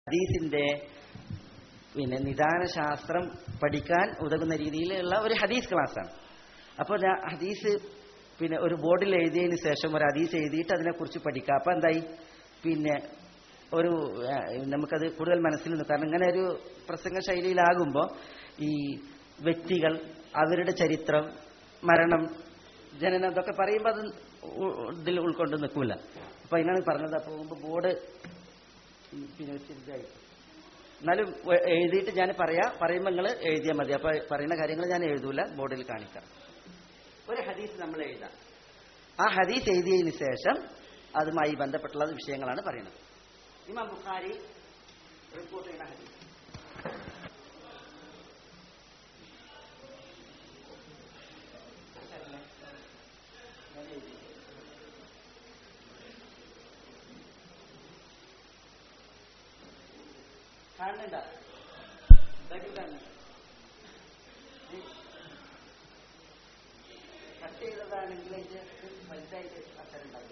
ഹദീസിന്റെ പിന്നെ നിദാന ശാസ്ത്രം പഠിക്കാൻ ഉതകുന്ന രീതിയിലുള്ള ഒരു ഹദീസ് ക്ലാസ്സാണ് അപ്പോൾ ഞാൻ ഹദീസ് പിന്നെ ഒരു ബോർഡിൽ എഴുതിയതിന് ശേഷം ഒരു ഹദീസ് എഴുതിയിട്ട് അതിനെക്കുറിച്ച് പഠിക്കുക അപ്പം എന്തായി പിന്നെ ഒരു ആ, നമുക്കത് കൂടുതൽ മനസ്സിൽ നിൽക്കും കാരണം ഇങ്ങനെ ഒരു പ്രസംഗ ശൈലിയിലാകുമ്പോൾ ഈ വ്യക്തികൾ അവരുടെ ചരിത്രം മരണം ജനനം ഇതൊക്കെ പറയുമ്പോൾ അത് ഉ- ഇതിൽ ഉൾക്കൊണ്ട് നിൽക്കില്ല അപ്പം അതിനാണ് പറഞ്ഞത് അപ്പോൾ മുമ്പ് ബോർഡ് പിന്നെ വെച്ചിട്ടായി എന്നാലും വ- എഴുതിയിട്ട് ഞാൻ പറയാം പറയുമ്പോൾ നിങ്ങൾ എഴുതിയാൽ മതി അപ്പോൾ പറയുന്ന കാര്യങ്ങൾ ഞാൻ എഴുതൂല ബോർഡിൽ കാണിക്കാം ഒരു ഹദീസ് നമ്മൾ എഴുതാം ആ ഹദീസ് എഴുതിയതിന് ശേഷം അതുമായി ബന്ധപ്പെട്ടുള്ള വിഷയങ്ങളാണ് പറയുന്നത് ഇമാം ബുഖാരി റിപ്പോർട്ട് ചെയ്യുന്ന ഹദീസ് കാണുന്നുണ്ടോ ബാക്കിൽ കാണുന്നുണ്ടോ കട്ട് ചെയ്തതാണെങ്കിൽ അതിന്റെ വലുതായിട്ട് അക്ഷരം ഉണ്ടാവില്ല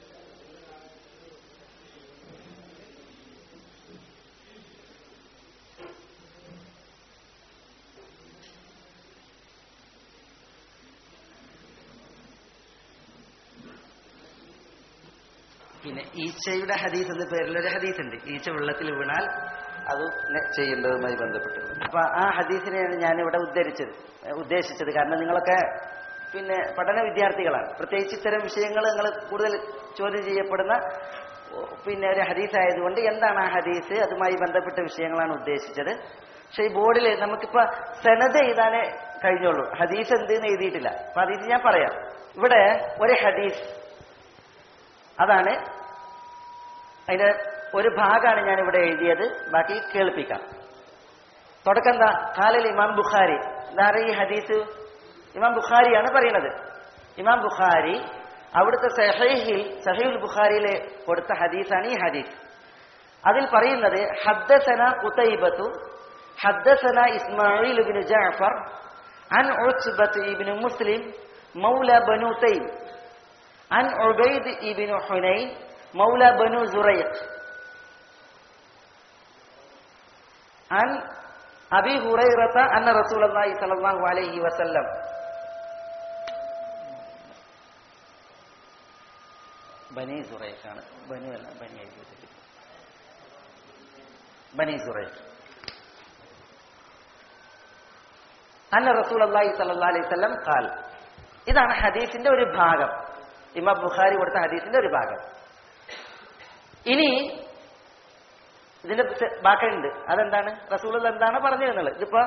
പിന്നെ ഈച്ചയുടെ ഹദീസ് എന്ന പേരിലൊരു ഹദീസ് ഉണ്ട് ഈച്ച വെള്ളത്തിൽ വീണാൽ അത് നെ- ചെയ്യേണ്ടതുമായി ബന്ധപ്പെട്ട് അപ്പൊ ആ ഹദീസിനെയാണ് ഞാൻ ഇവിടെ ഉദ്ധരിച്ചത് ഏ, ഉദ്ദേശിച്ചത് കാരണം നിങ്ങളൊക്കെ പിന്നെ പഠന വിദ്യാർത്ഥികളാണ് പ്രത്യേകിച്ച് ഇത്തരം വിഷയങ്ങൾ നിങ്ങൾ കൂടുതൽ ചോദ്യം ചെയ്യപ്പെടുന്ന ഓ, പിന്നെ ഒരു ഹദീസ് ആയതുകൊണ്ട് എന്താണ് ആ ഹദീസ് അതുമായി ബന്ധപ്പെട്ട വിഷയങ്ങളാണ് ഉദ്ദേശിച്ചത് പക്ഷെ ഈ ബോർഡിൽ നമുക്കിപ്പോ സെനത് എഴുതാനേ കഴിഞ്ഞുള്ളൂ ഹദീസ് എന്ത് എന്ന് എഴുതിയിട്ടില്ല അപ്പൊ ഹദീസ് ഞാൻ പറയാം ഇവിടെ ഒരു ഹദീസ് അതാണ് അതിന്റെ ഒരു ഭാഗമാണ് ഞാൻ ഇവിടെ എഴുതിയത് ബാക്കി കേൾപ്പിക്കാം തുടക്കം എന്താ കാലിൽ ഇമാം ബുഖാരി എന്താണ് ഈ ഹദീസ് ഇമാം ബുഖാരിയാണ് പറയുന്നത് ഇമാം ബുഖാരി അവിടുത്തെ സഹീഹിൽ സഹീൽ ബുഖാരിയിലെ കൊടുത്ത ഹദീസാണ് ഈ ഹദീസ് അതിൽ പറയുന്നത് ഹദ്ദസന കുതൈബത്തു ഹദ്ദസന ഇസ്മായിൽ ഇബ്നു ജഅഫർ അൻ ഉത്ബത്ത് ഇബ്നു മുസ്ലിം മൗല ബനു തൈം عن عبيد بن حنين مولى بنو زريق عن أبي هريرة أن رسول الله صلى الله عليه وسلم ബനി സുറൈഖാണ് ബനു അല്ല ബനി എഴുതിയത് ബനി സുറൈഖ് അന്ന റസൂൽ അള്ളാഹി സല്ലല്ലാഹു അലൈഹി വസല്ലം ഖാൽ ഇതാണ് ഹദീസിന്റെ ഒരു ഭാഗം ഇമാം ബുഖാരി കൊടുത്ത ഹദീസിന്റെ ഒരു ഭാഗം ഇനി ഇതിന്റെ സെ- ബാക്കിയുണ്ട് അതെന്താണ് റസൂൽ എന്താണ് പറഞ്ഞിരുന്നത് ഇതിപ്പോ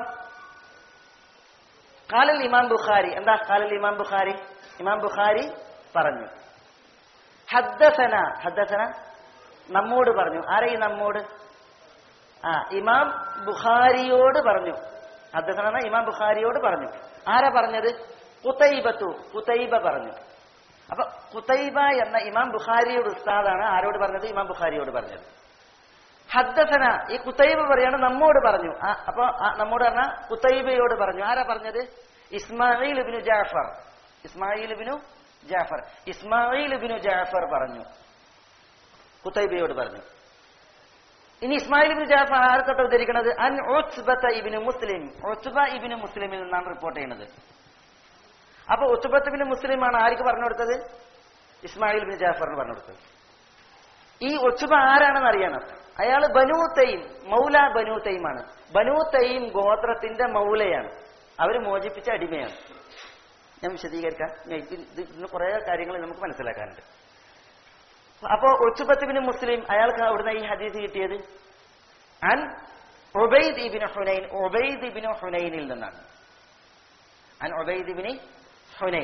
കാലൽ ഇമാം ബുഖാരി എന്താ കാലൽ ഇമാം ബുഖാരി ഇമാം ബുഖാരി പറഞ്ഞു ഹദ്ദസന ഹദ്ദസന നമ്മോട് പറഞ്ഞു ആരാ ഈ നമ്മോട് ആ ഇമാം ബുഖാരിയോട് പറഞ്ഞു ഹദ്ദസന എന്ന ഇമാം ബുഖാരിയോട് പറഞ്ഞു ആരാ പറഞ്ഞത് കുതൈബത്തു കുതൈബ പറഞ്ഞു അപ്പൊ കുതൈബ എന്ന ഇമാം ബുഖാരിയുടെ ഉസ്താദാണ് ആരോട് പറഞ്ഞത് ഇമാം ബുഖാരിയോട് പറഞ്ഞത് ഹദ്ദസന ഈ കുത്തൈബ പറയാണ് നമ്മോട് പറഞ്ഞു ആ, അപ്പൊ ആ നമ്മോട് പറഞ്ഞ കുത്തൈബയോട് പറഞ്ഞു ആരാ പറഞ്ഞത് ഇസ്മായിൽ ഇബിനു ജാഫർ ഇസ്മായിൽ ഇബിനു ജാഫർ ഇസ്മായിൽ ഇബിനു ജാഫർ പറഞ്ഞു കുത്തൈബയോട് പറഞ്ഞു ഇനി ഇസ്മായിൽ ഇബിന് ജാഫർ ആർക്കട്ടെ ഉദ്ധരിക്കുന്നത് അൻ ഉത്ബത്ത ഇബിന് മുസ്ലിം ഉത്ബ ഇബിന് മുസ്ലിമിൽ നിന്നാണ് റിപ്പോർട്ട് ചെയ്യുന്നത് അപ്പൊ ഉത്ബത്ത് ഇബിന് മുസ്ലിമാണ് ആർക്ക് പറഞ്ഞു കൊടുത്തത് ഇസ്മായിൽ ബിൻ ജാഫറിന് പറഞ്ഞു കൊടുത്തത് ഈ ഒച്ചുബ ആരാണെന്ന് അറിയണം അയാൾ ബനു തൈം മൗല ബനു തൈമാണ് ബനു തൈം ഗോത്രത്തിന്റെ മൗലയാണ് അവർ മോചിപ്പിച്ച അടിമയാണ് ഞാൻ വിശദീകരിക്കാം ഞാൻ ഇത് ഇത് ഇതിന് കുറെ കാര്യങ്ങൾ നമുക്ക് മനസ്സിലാക്കാനുണ്ട് അപ്പോ ഒച്ചുബത്തുബിന് മുസ്ലിം അയാൾക്ക് അവിടുന്ന് ഈ ഹദീസ് കിട്ടിയത് അൻ ഒബൈദ് ഇബിന് ഹുനൈൻ ഒബൈദ് ഇബിന് ഹുനൈനിൽ നിന്നാണ് അൻ ഒബൈദ് ഇബിന് ഹുനൈൻ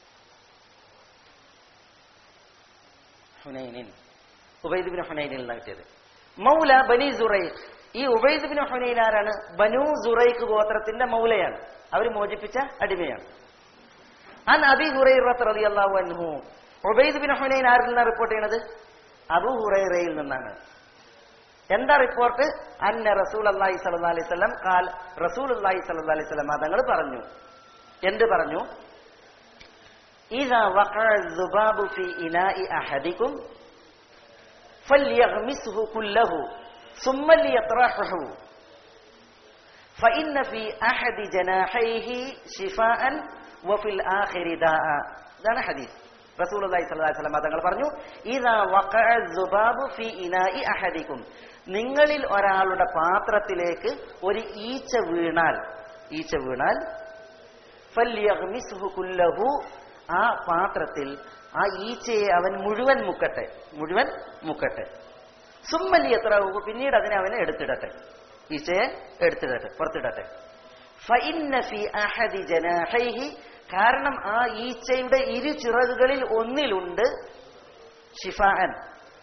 ഹുനൈനിൻ ഉബൈദ് ബിൻ ഹുനൈനിൽ നിന്നാണ് കിട്ടിയത് മൗല ബനി സുറൈഖ് ഈ ഉബൈദ് ബിൻ ഹുനൈൻ ആരാണ് ബനു സുറൈഖ് ഗോത്രത്തിന്റെ മൗലയാണ് അവർ മോചിപ്പിച്ച അടിമയാണ് അൻ അബി ഹുറൈറത്ത് റളിയല്ലാഹു അൻഹു ഉബൈദ് ബിൻ ഹുനൈൻ ആരിൽ നിന്നാണ് റിപ്പോർട്ട് ചെയ്യണത് അബു ഹുറൈറയിൽ നിന്നാണ് എന്താ റിപ്പോർട്ട് അന്ന റസൂൽ അള്ളാഹി സല്ലല്ലാഹു അലൈഹി വസല്ലം കാൽ റസൂൽ അള്ളാഹി സല്ലല്ലാഹു അലൈഹി വസല്ലം തങ്ങൾ പറഞ്ഞു എന്ത് പറഞ്ഞു إذا وقع الذباب في إناء أحدكم فليغمسه كله സുമ്മല്ലി യത്റഹു فإن في أحد جناحيه شفاء وفي الآخر داء ഇതാണ് ഹദീസ് റസൂലുള്ളാഹി സ്വല്ലല്ലാഹി അലൈഹി വസല്ലം തങ്ങൾ പറഞ്ഞു ഇദാ വഖഅ സുബാബു ഫീ ഇനാഇ അഹദിക്കും നിങ്ങളിൽ ഒരാളുടെ പാത്രത്തിലേക്ക് ഒരു ഈച്ച വീണാൽ ഈച്ച വീണാൽ ഫല്യഗ്മിസ്ഹു കുല്ലഹു ആ പാത്രത്തിൽ ആ ഈച്ചയെ അവൻ മുഴുവൻ മുക്കട്ടെ മുഴുവൻ മുക്കട്ടെ സുമ്മലി എത്ര പിന്നീട് അതിനെ അവനെ എടുത്തിടട്ടെ ഈച്ചയെ എടുത്തിടട്ടെ പുറത്തിടട്ടെ ഫഇന്ന ഫി അഹദി ജനാഹൈഹി കാരണം ആ ഈച്ചയുടെ ഇരു ചിറകുകളിൽ ഒന്നിലുണ്ട് ഷിഫാൻ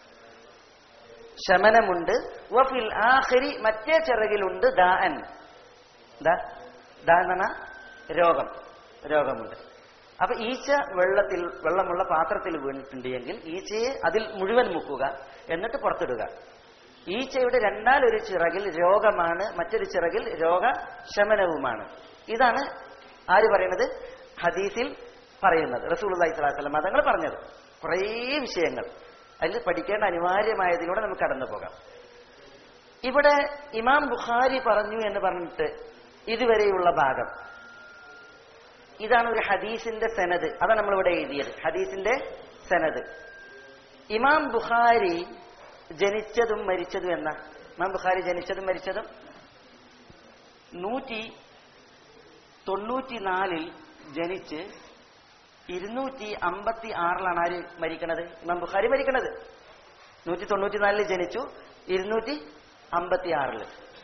ശമനമുണ്ട് വഫിൽ ആഖിരി മറ്റേ ചിറകിലുണ്ട് ദാഅൻ ദാ ദാ എന്ന് പറഞ്ഞാ രോഗം രോഗമുണ്ട് അപ്പൊ ഈച്ച വെള്ളത്തിൽ വെള്ളമുള്ള പാത്രത്തിൽ വീണിട്ടുണ്ട് എങ്കിൽ ഈച്ചയെ അതിൽ മുഴുവൻ മുക്കുക എന്നിട്ട് പുറത്തിടുക ഈച്ചയുടെ രണ്ടാലൊരു ചിറകിൽ രോഗമാണ് മറ്റൊരു ചിറകിൽ രോഗശമനവുമാണ് ഇതാണ് ആര് പറയുന്നത് ഹദീസിൽ പറയുന്നത് റസൂൽ അള്ളഹി സ്വലാസ്ലം മതങ്ങൾ പറഞ്ഞത് കുറേ വിഷയങ്ങൾ അതിൽ പഠിക്കേണ്ട അനിവാര്യമായതിലൂടെ നമുക്ക് കടന്നു പോകാം ഇവിടെ ഇമാം ബുഖാരി പറഞ്ഞു എന്ന് പറഞ്ഞിട്ട് ഇതുവരെയുള്ള ഭാഗം ഇതാണ് ഒരു ഹദീസിന്റെ സെനത് അതാണ് നമ്മളിവിടെ എഴുതിയത് ഹദീസിന്റെ സെനത് ഇമാം ബുഖാരി ജനിച്ചതും മരിച്ചതും എന്ന ഇമാം ബുഖാരി ജനിച്ചതും മരിച്ചതും നൂറ്റി തൊണ്ണൂറ്റിനാലിൽ ജനിച്ച് ഇരുന്നൂറ്റി അമ്പത്തി ആറിലാണ് ആര് മരിക്കണത് ഇമാം ബുഖാരി മരിക്കണത് നൂറ്റി തൊണ്ണൂറ്റിനാലിൽ ജനിച്ചു ഇരുന്നൂറ്റി അമ്പത്തി ആറില്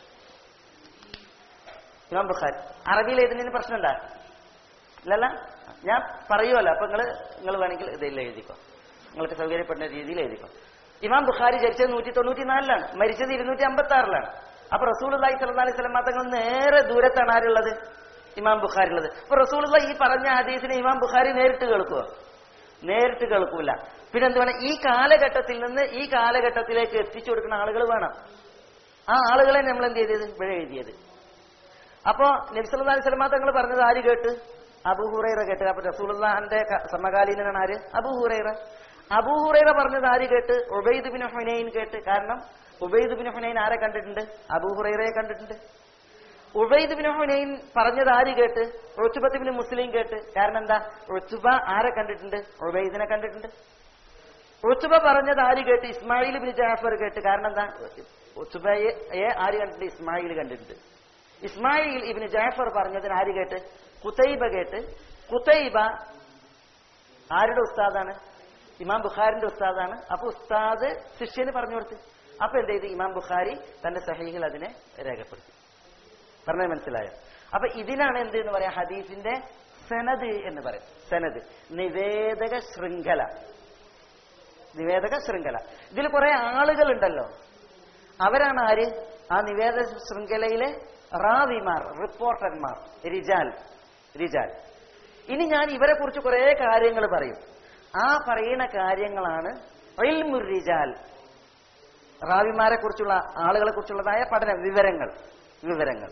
ഇമാം ബുഖാരി അറബിയിൽ എഴുതുന്നതിന് പ്രശ്നമുണ്ടാ ഇല്ലല്ല ഞാൻ പറയുമല്ലോ അപ്പൊ നിങ്ങൾ നിങ്ങൾ വേണമെങ്കിൽ ഇതിൽ എഴുതിക്കോ നിങ്ങൾക്ക് സൗകര്യപ്പെടുന്ന രീതിയിൽ എഴുതിക്കോ ഇമാം ബുഖാരി ജനിച്ചത് നൂറ്റി തൊണ്ണൂറ്റിനാലിലാണ് മരിച്ചത് ഇരുന്നൂറ്റി അമ്പത്തി ആറിലാണ് അപ്പൊ റസൂൽ അള്ളാഹി സല്ലാ അലൈഹി സ്വലം തങ്ങൾ നേരെ ദൂരത്താണ് ആരുള്ളത് ഇമാം ബുഖാരി ഉള്ളത് അപ്പൊ റസൂൽ ഈ പറഞ്ഞ ഹദീസിനെ ഇമാം ബുഖാരി നേരിട്ട് കേൾക്കുവോ നേരിട്ട് കേൾക്കൂല പിന്നെ എന്ത് വേണം ഈ കാലഘട്ടത്തിൽ നിന്ന് ഈ കാലഘട്ടത്തിലേക്ക് എത്തിച്ചു കൊടുക്കുന്ന ആളുകൾ വേണം ആ ആളുകളെ നമ്മൾ എന്ത് ചെയ്തത് ഇവിടെ എഴുതിയത് അപ്പോ നബ്സല്ലാ അലൈഹി സ്വലമാ തങ്ങൾ പറഞ്ഞത് ആര് കേട്ട് അബുഹുറൈറ കേട്ട് അപ്പൊ റസൂലുള്ളാന്റെ സമകാലീനനാണ് ആര് അബുഹുറൈറ അബൂഹുറൈറ പറഞ്ഞത് ആര് കേട്ട് ഉബൈദ് ബിൻ ഹുനൈൻ കേട്ട് കാരണം ഉബൈദ് ബിൻ ഹുനൈൻ ആരെ കണ്ടിട്ടുണ്ട് അബൂഹുറൈറയെ കണ്ടിട്ടുണ്ട് ഉബൈദ് ബിൻ ഹുനൈൻ പറഞ്ഞത് ആര് കേട്ട് റുച്ചുബത്ത് ബിൻ മുസ്ലിം കേട്ട് കാരണം എന്താ റുച്ചുബ ആരെ കണ്ടിട്ടുണ്ട് ഉബൈദിനെ കണ്ടിട്ടുണ്ട് റുച്ചുബ പറഞ്ഞത് ആര് കേട്ട് ഇസ്മായിൽ ബിൻ ജാഫർ കേട്ട് കാരണം എന്താ ഉച്ചുബയെ ആര് കണ്ടിട്ടുണ്ട് ഇസ്മായിൽ കണ്ടിട്ടുണ്ട് ഇസ്മായിൽ ഇബിന് ജാഫർ പറഞ്ഞതിന് ആര് കേട്ട് കുത്തൈബ കേട്ട് കുത്തൈബ ആരുടെ ഉസ്താദാണ് ഇമാം ബുഖാരിന്റെ ഉസ്താദാണ് അപ്പൊ ഉസ്താദ് ശിഷ്യന് പറഞ്ഞു കൊടുത്ത് അപ്പൊ എന്ത് ചെയ്ത് ഇമാം ബുഖാരി തന്റെ സഹീഹിൽ അതിനെ രേഖപ്പെടുത്തി പറഞ്ഞത് മനസ്സിലായോ അപ്പൊ ഇതിനാണ് എന്ത് എന്ന് പറയാം ഹദീസിന്റെ സനദ് എന്ന് പറയും സനദ് നിവേദക ശൃംഖല നിവേദക ശൃംഖല ഇതിൽ കുറെ ആളുകളുണ്ടല്ലോ അവരാണ് ആര് ആ നിവേദക ശൃംഖലയിലെ റാവിമാർ റിപ്പോർട്ടർമാർ റിജാൽ റിജാൽ ഇനി ഞാൻ ഇവരെ കുറിച്ച് കുറെ കാര്യങ്ങൾ പറയും ആ പറയുന്ന കാര്യങ്ങളാണ് റിജാൽ റാവിമാരെ കുറിച്ചുള്ള ആളുകളെ കുറിച്ചുള്ളതായ പഠന വിവരങ്ങൾ വിവരങ്ങൾ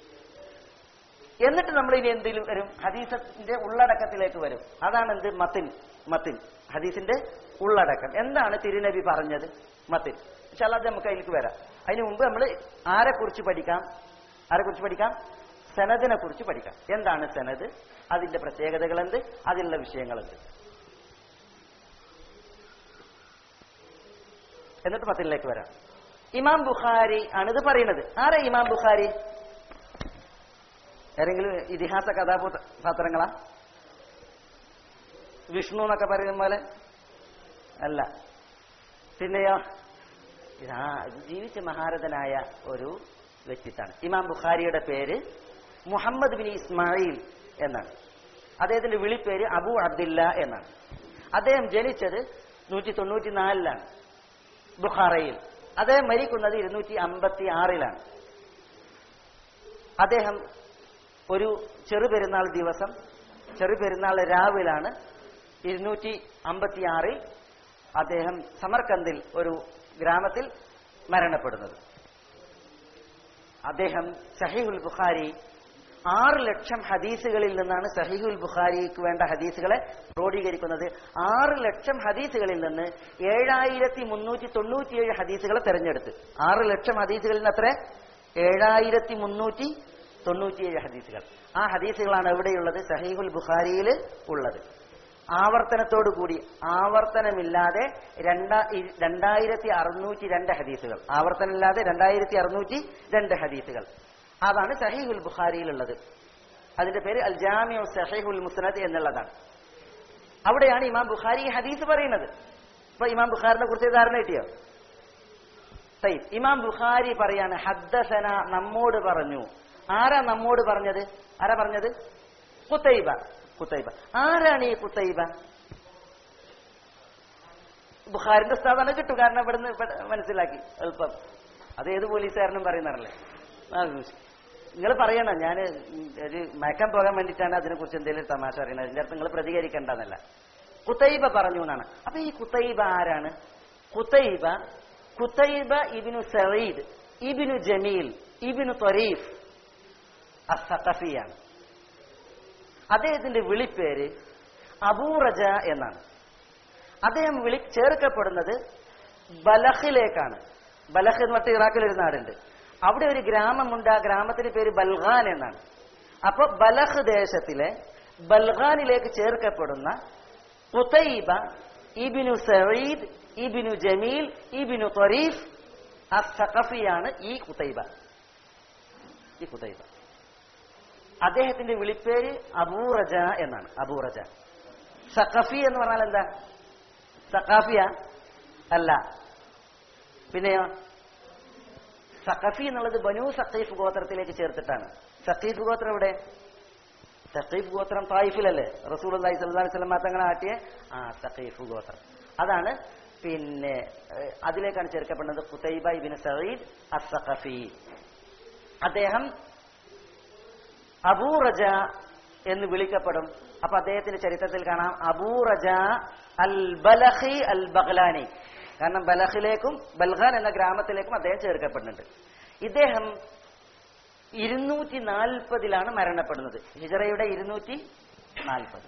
എന്നിട്ട് നമ്മൾ ഇനി എന്തിലും വരും ഹദീസത്തിന്റെ ഉള്ളടക്കത്തിലേക്ക് വരും അതാണ് എന്ത് മത്തിൻ മത്തിൻ ഹദീസിന്റെ ഉള്ളടക്കം എന്താണ് തിരുനബി പറഞ്ഞത് മത്തിൻ പക്ഷെ അല്ലാതെ നമുക്ക് അതിലേക്ക് വരാം അതിനു മുമ്പ് നമ്മൾ ആരെ കുറിച്ച് പഠിക്കാം ആരെ കുറിച്ച് പഠിക്കാം സനദിനെ കുറിച്ച് പഠിക്കാം എന്താണ് സനദ് അതിന്റെ പ്രത്യേകതകൾ എന്ത് അതിലുള്ള വിഷയങ്ങൾ എന്ത് എന്നിട്ട് പത്തിലേക്ക് വരാം ഇമാം ബുഖാരി ആണ് ഇത് പറയുന്നത് ആരാ ഇമാം ബുഖാരി ഏതെങ്കിലും ഇതിഹാസ കഥാപാത്രങ്ങളാ വിഷ്ണു എന്നൊക്കെ പറയുന്ന പോലെ അല്ല പിന്നെയോ ഇതാ ജീവിച്ച മഹാരഥനായ ഒരു വ്യക്തിത്വമാണ് ഇമാം ബുഖാരിയുടെ പേര് മുഹമ്മദ് ബിൻ ഇസ്മായിൽ എന്നാണ് അദ്ദേഹത്തിന്റെ വിളിപ്പേര് അബു അബ്ദില്ല എന്നാണ് അദ്ദേഹം ജനിച്ചത് നൂറ്റി തൊണ്ണൂറ്റിനാലിലാണ് ബുഖാറയിൽ അദ്ദേഹം മരിക്കുന്നത് ഇരുന്നൂറ്റി അമ്പത്തി ആറിലാണ് അദ്ദേഹം ഒരു ചെറുപെരുന്നാൾ ദിവസം ചെറുപെരുന്നാൾ രാവിലാണ് ഇരുന്നൂറ്റി അമ്പത്തി ആറിൽ അദ്ദേഹം സമർക്കന്തിൽ ഒരു ഗ്രാമത്തിൽ മരണപ്പെടുന്നത് അദ്ദേഹം ഷഹീഹുൽ ബുഖാരി ആറ് ലക്ഷം ഹദീസുകളിൽ നിന്നാണ് സഹിഹുൽ ബുഖാരിക്ക് വേണ്ട ഹദീസുകളെ ക്രോഡീകരിക്കുന്നത് ആറ് ലക്ഷം ഹദീസുകളിൽ നിന്ന് ഏഴായിരത്തി മുന്നൂറ്റി തൊണ്ണൂറ്റിയേഴ് ഹദീസുകളെ തെരഞ്ഞെടുത്ത് ആറ് ലക്ഷം ഹദീസുകളിൽ നിന്ന് അത്ര ഏഴായിരത്തി മുന്നൂറ്റി തൊണ്ണൂറ്റിയേഴ് ഹദീസുകൾ ആ ഹദീസുകളാണ് എവിടെയുള്ളത് സഹീഹുൽ ബുഖാരിയിൽ ഉള്ളത് ആവർത്തനത്തോടു കൂടി ആവർത്തനമില്ലാതെ രണ്ടാ ഇ- രണ്ടായിരത്തി അറുന്നൂറ്റി രണ്ട് ഹദീസുകൾ ആവർത്തനമില്ലാതെ രണ്ടായിരത്തി അറുന്നൂറ്റി രണ്ട് ഹദീസുകൾ അതാണ് സഹീഹുൽ ബുഖാരിയിലുള്ളത് അതിന്റെ പേര് അൽ ജാമിഉ സഹീഹുൽ മുസ്നദ് എന്നുള്ളതാണ് അവിടെയാണ് ഇമാം ബുഖാരി ഈ ഹദീസ് പറയുന്നത് അപ്പൊ ഇമാം ബുഖാറിനെ കുറിച്ച് ധാരണ കിട്ടിയോ സൈ- ഇമാം ബുഖാരി പറയാണ് ഹദ്ദസന നമ്മോട് പറഞ്ഞു ആരാ നമ്മോട് പറഞ്ഞത് ആരാ പറഞ്ഞത് കുത്തൈബ കുത്തൈബ ആരാണ് ഈ കുത്തൈബ ബുഖാരിന്റെ സ്ഥാപനം കിട്ടും കാരണം ഇവിടുന്ന് പെട്ട- മനസ്സിലാക്കി എളുപ്പം അത് ഏത് പോലീസുകാരനും പറയുന്നതല്ലേ നിങ്ങൾ പറയണം ഞാൻ ഒരു മയക്കാൻ പോകാൻ വേണ്ടിയിട്ടാണ് അതിനെക്കുറിച്ച് എന്തെങ്കിലും ഒരു തമാശ പറയുന്നത് അതിന്റെ അർത്ഥം നിങ്ങൾ പ്രതികരിക്കേണ്ടെന്നല്ല കുത്തൈബ പറഞ്ഞു എന്നാണ് അപ്പൊ ഈ കുത്തൈബ ആരാണ് കുത്തൈബ കുത്തൈബ ഇബിനു സഈദ് ഇബിനു ജമീൽ ഇബിനു ത്വരീഫ് അസഖഫിയാണ് അദ്ദേഹത്തിന്റെ വിളിപ്പേര് അബൂറജ എന്നാണ് അദ്ദേഹം വിളി ചേർക്കപ്പെടുന്നത് ബലഹിലേക്കാണ് ബലഹ് എന്ന് പറഞ്ഞ ഇറാഖിൽ ഒരു നാടുണ്ട് അവിടെ ഒരു ഗ്രാമമുണ്ട് ആ ഗ്രാമത്തിന്റെ പേര് ബൽഗാൻ എന്നാണ് അപ്പൊ ബലഹ് ദേശത്തിലെ ബൽഗാനിലേക്ക് ചേർക്കപ്പെടുന്ന കുതൈബ ഇബിനു സഈദ് ഇബിനു ജമീൽ ഇബിനു ത്വരീഫ് അസഖഫിയാണ് ഈ കുതൈബ ഈ കുതൈബ അദ്ദേഹത്തിന്റെ വിളിപ്പേര് അബൂറജ എന്നാണ് അബൂറജ സഖഫി എന്ന് പറഞ്ഞാൽ എന്താ സഖാഫിയ അല്ല പിന്നെയോ സഖഫി എന്നുള്ളത് ബനു സഖീഫ് ഗോത്രത്തിലേക്ക് ചേർത്തിട്ടാണ് സഖീഫ് ഗോത്രം എവിടെ സഖീഫ് ഗോത്രം തായിഫിലല്ലേ റസൂൽ അള്ളഹി സ്വല്ലി വസ്ലം തങ്ങളെ ആട്ടിയ ആ സഖീഫ് ഗോത്രം അതാണ് പിന്നെ ഏഹ്, അതിലേക്കാണ് ചേർക്കപ്പെടുന്നത് കുത്തൈബ ഇബിൻ സഈദ് അസഖഫി അദ്ദേഹം അബൂറജ എന്ന് വിളിക്കപ്പെടും അപ്പൊ അദ്ദേഹത്തിന്റെ ചരിത്രത്തിൽ കാണാം അബൂറജ അൽ ബലഹി അൽ ബഗ്ലാനി കാരണം ബലഹിലേക്കും ബൽഖാൻ എന്ന ഗ്രാമത്തിലേക്കും അദ്ദേഹം ചേർക്കപ്പെടുന്നുണ്ട് ഇദ്ദേഹം ഇരുന്നൂറ്റി നാൽപ്പതിലാണ് മരണപ്പെടുന്നത് ഹിജറയുടെ ഇരുന്നൂറ്റി നാൽപ്പത്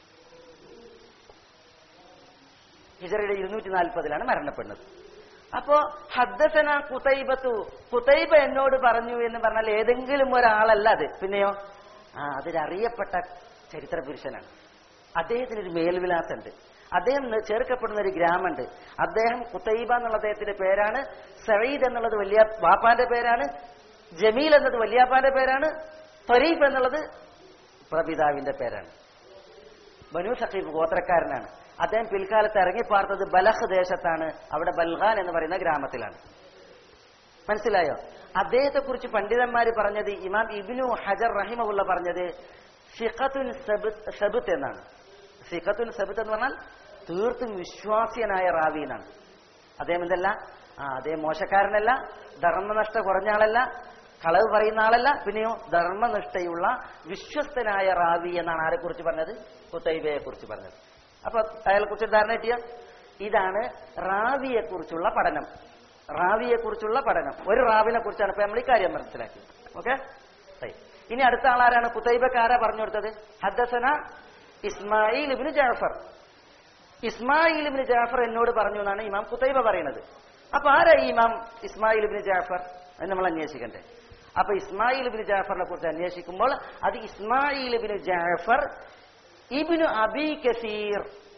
ഹിജറയുടെ ഇരുന്നൂറ്റി നാൽപ്പതിലാണ് മരണപ്പെടുന്നത് അപ്പോ ഹദ്ദസന കുതൈബത്തു കുതൈബ എന്നോട് പറഞ്ഞു എന്ന് പറഞ്ഞാൽ ഏതെങ്കിലും ഒരാളല്ല അത് പിന്നെയോ ആ അതൊരറിയപ്പെട്ട ചരിത്ര പുരുഷനാണ് അദ്ദേഹത്തിന് ഒരു മേൽവിലാസമുണ്ട് അദ്ദേഹം ന- ചേർക്കപ്പെടുന്ന ഒരു ഗ്രാമമുണ്ട് അദ്ദേഹം കുത്തൈബ എന്നുള്ള അദ്ദേഹത്തിന്റെ പേരാണ് സഈദ് എന്നുള്ളത് വലിയ വാപ്പാന്റെ പേരാണ് ജമീൽ എന്നത് വലിയാപ്പാന്റെ പേരാണ് ഫരീഫ് എന്നുള്ളത് പ്രപിതാവിന്റെ പേരാണ് ബനു സഖീഫ് ഗോത്രക്കാരനാണ് അദ്ദേഹം പിൽക്കാലത്ത് ഇറങ്ങിപ്പാർത്തത് ബലഹ് ദേശത്താണ് അവിടെ ബൽഖാൻ എന്ന് പറയുന്ന ഗ്രാമത്തിലാണ് മനസ്സിലായോ അദ്ദേഹത്തെ കുറിച്ച് പണ്ഡിതന്മാർ പറഞ്ഞത് ഇമാം ഇബിനു ഹജർ റഹിമഹുള്ള പറഞ്ഞത് ഫിഖത്തുൻ സബത്ത് സബത്ത് എന്നാണ് ഫിഖത്തുൻ സബത്ത് എന്ന് പറഞ്ഞാൽ തീർത്തും വിശ്വാസ്യനായ റാവി എന്നാണ് അദ്ദേഹം എന്തല്ല ആ അദ്ദേഹം മോശക്കാരനല്ല ധർമ്മനഷ്ട കുറഞ്ഞ ആളല്ല കളവ് പറയുന്ന ആളല്ല പിന്നെയോ ധർമ്മനിഷ്ഠയുള്ള വിശ്വസ്തനായ റാവി എന്നാണ് ആരെ കുറിച്ച് പറഞ്ഞത് കുത്തൈബയെ കുറിച്ച് പറഞ്ഞത് അപ്പൊ അയാളെ കുറിച്ച് ധാരണ കിട്ടിയ ഇതാണ് റാവിയെ കുറിച്ചുള്ള പഠനം റാവിയെ കുറിച്ചുള്ള പഠനം ഒരു റാവിനെ കുറിച്ചാണ് ഇപ്പൊ നമ്മൾ ഈ കാര്യം മനസ്സിലാക്കിയത് ഓക്കെ ഇനി അടുത്ത ആളാരാണ് കുത്തൈബക്ക് ആരാ പറഞ്ഞു കൊടുത്തത് ഹദ്ദസന ഇസ്മായിൽ ഇബിന് ജാഫർ ഇസ്മായിൽ ഇബിന് ജാഫർ എന്നോട് പറഞ്ഞു എന്നാണ് ഇമാം കുത്തൈബ പറയുന്നത് അപ്പൊ ആരാ ഈ ഇമാം ഇസ്മായിൽ ഇബിന് ജാഫർ അത് നമ്മൾ അന്വേഷിക്കണ്ടേ അപ്പൊ ഇസ്മായിൽ ഇബിന് ജാഫറിനെ കുറിച്ച് അന്വേഷിക്കുമ്പോൾ അത് ഇസ്മായിൽ ഇബിന് ജാഫർ ഇബിനു അബി കസീർ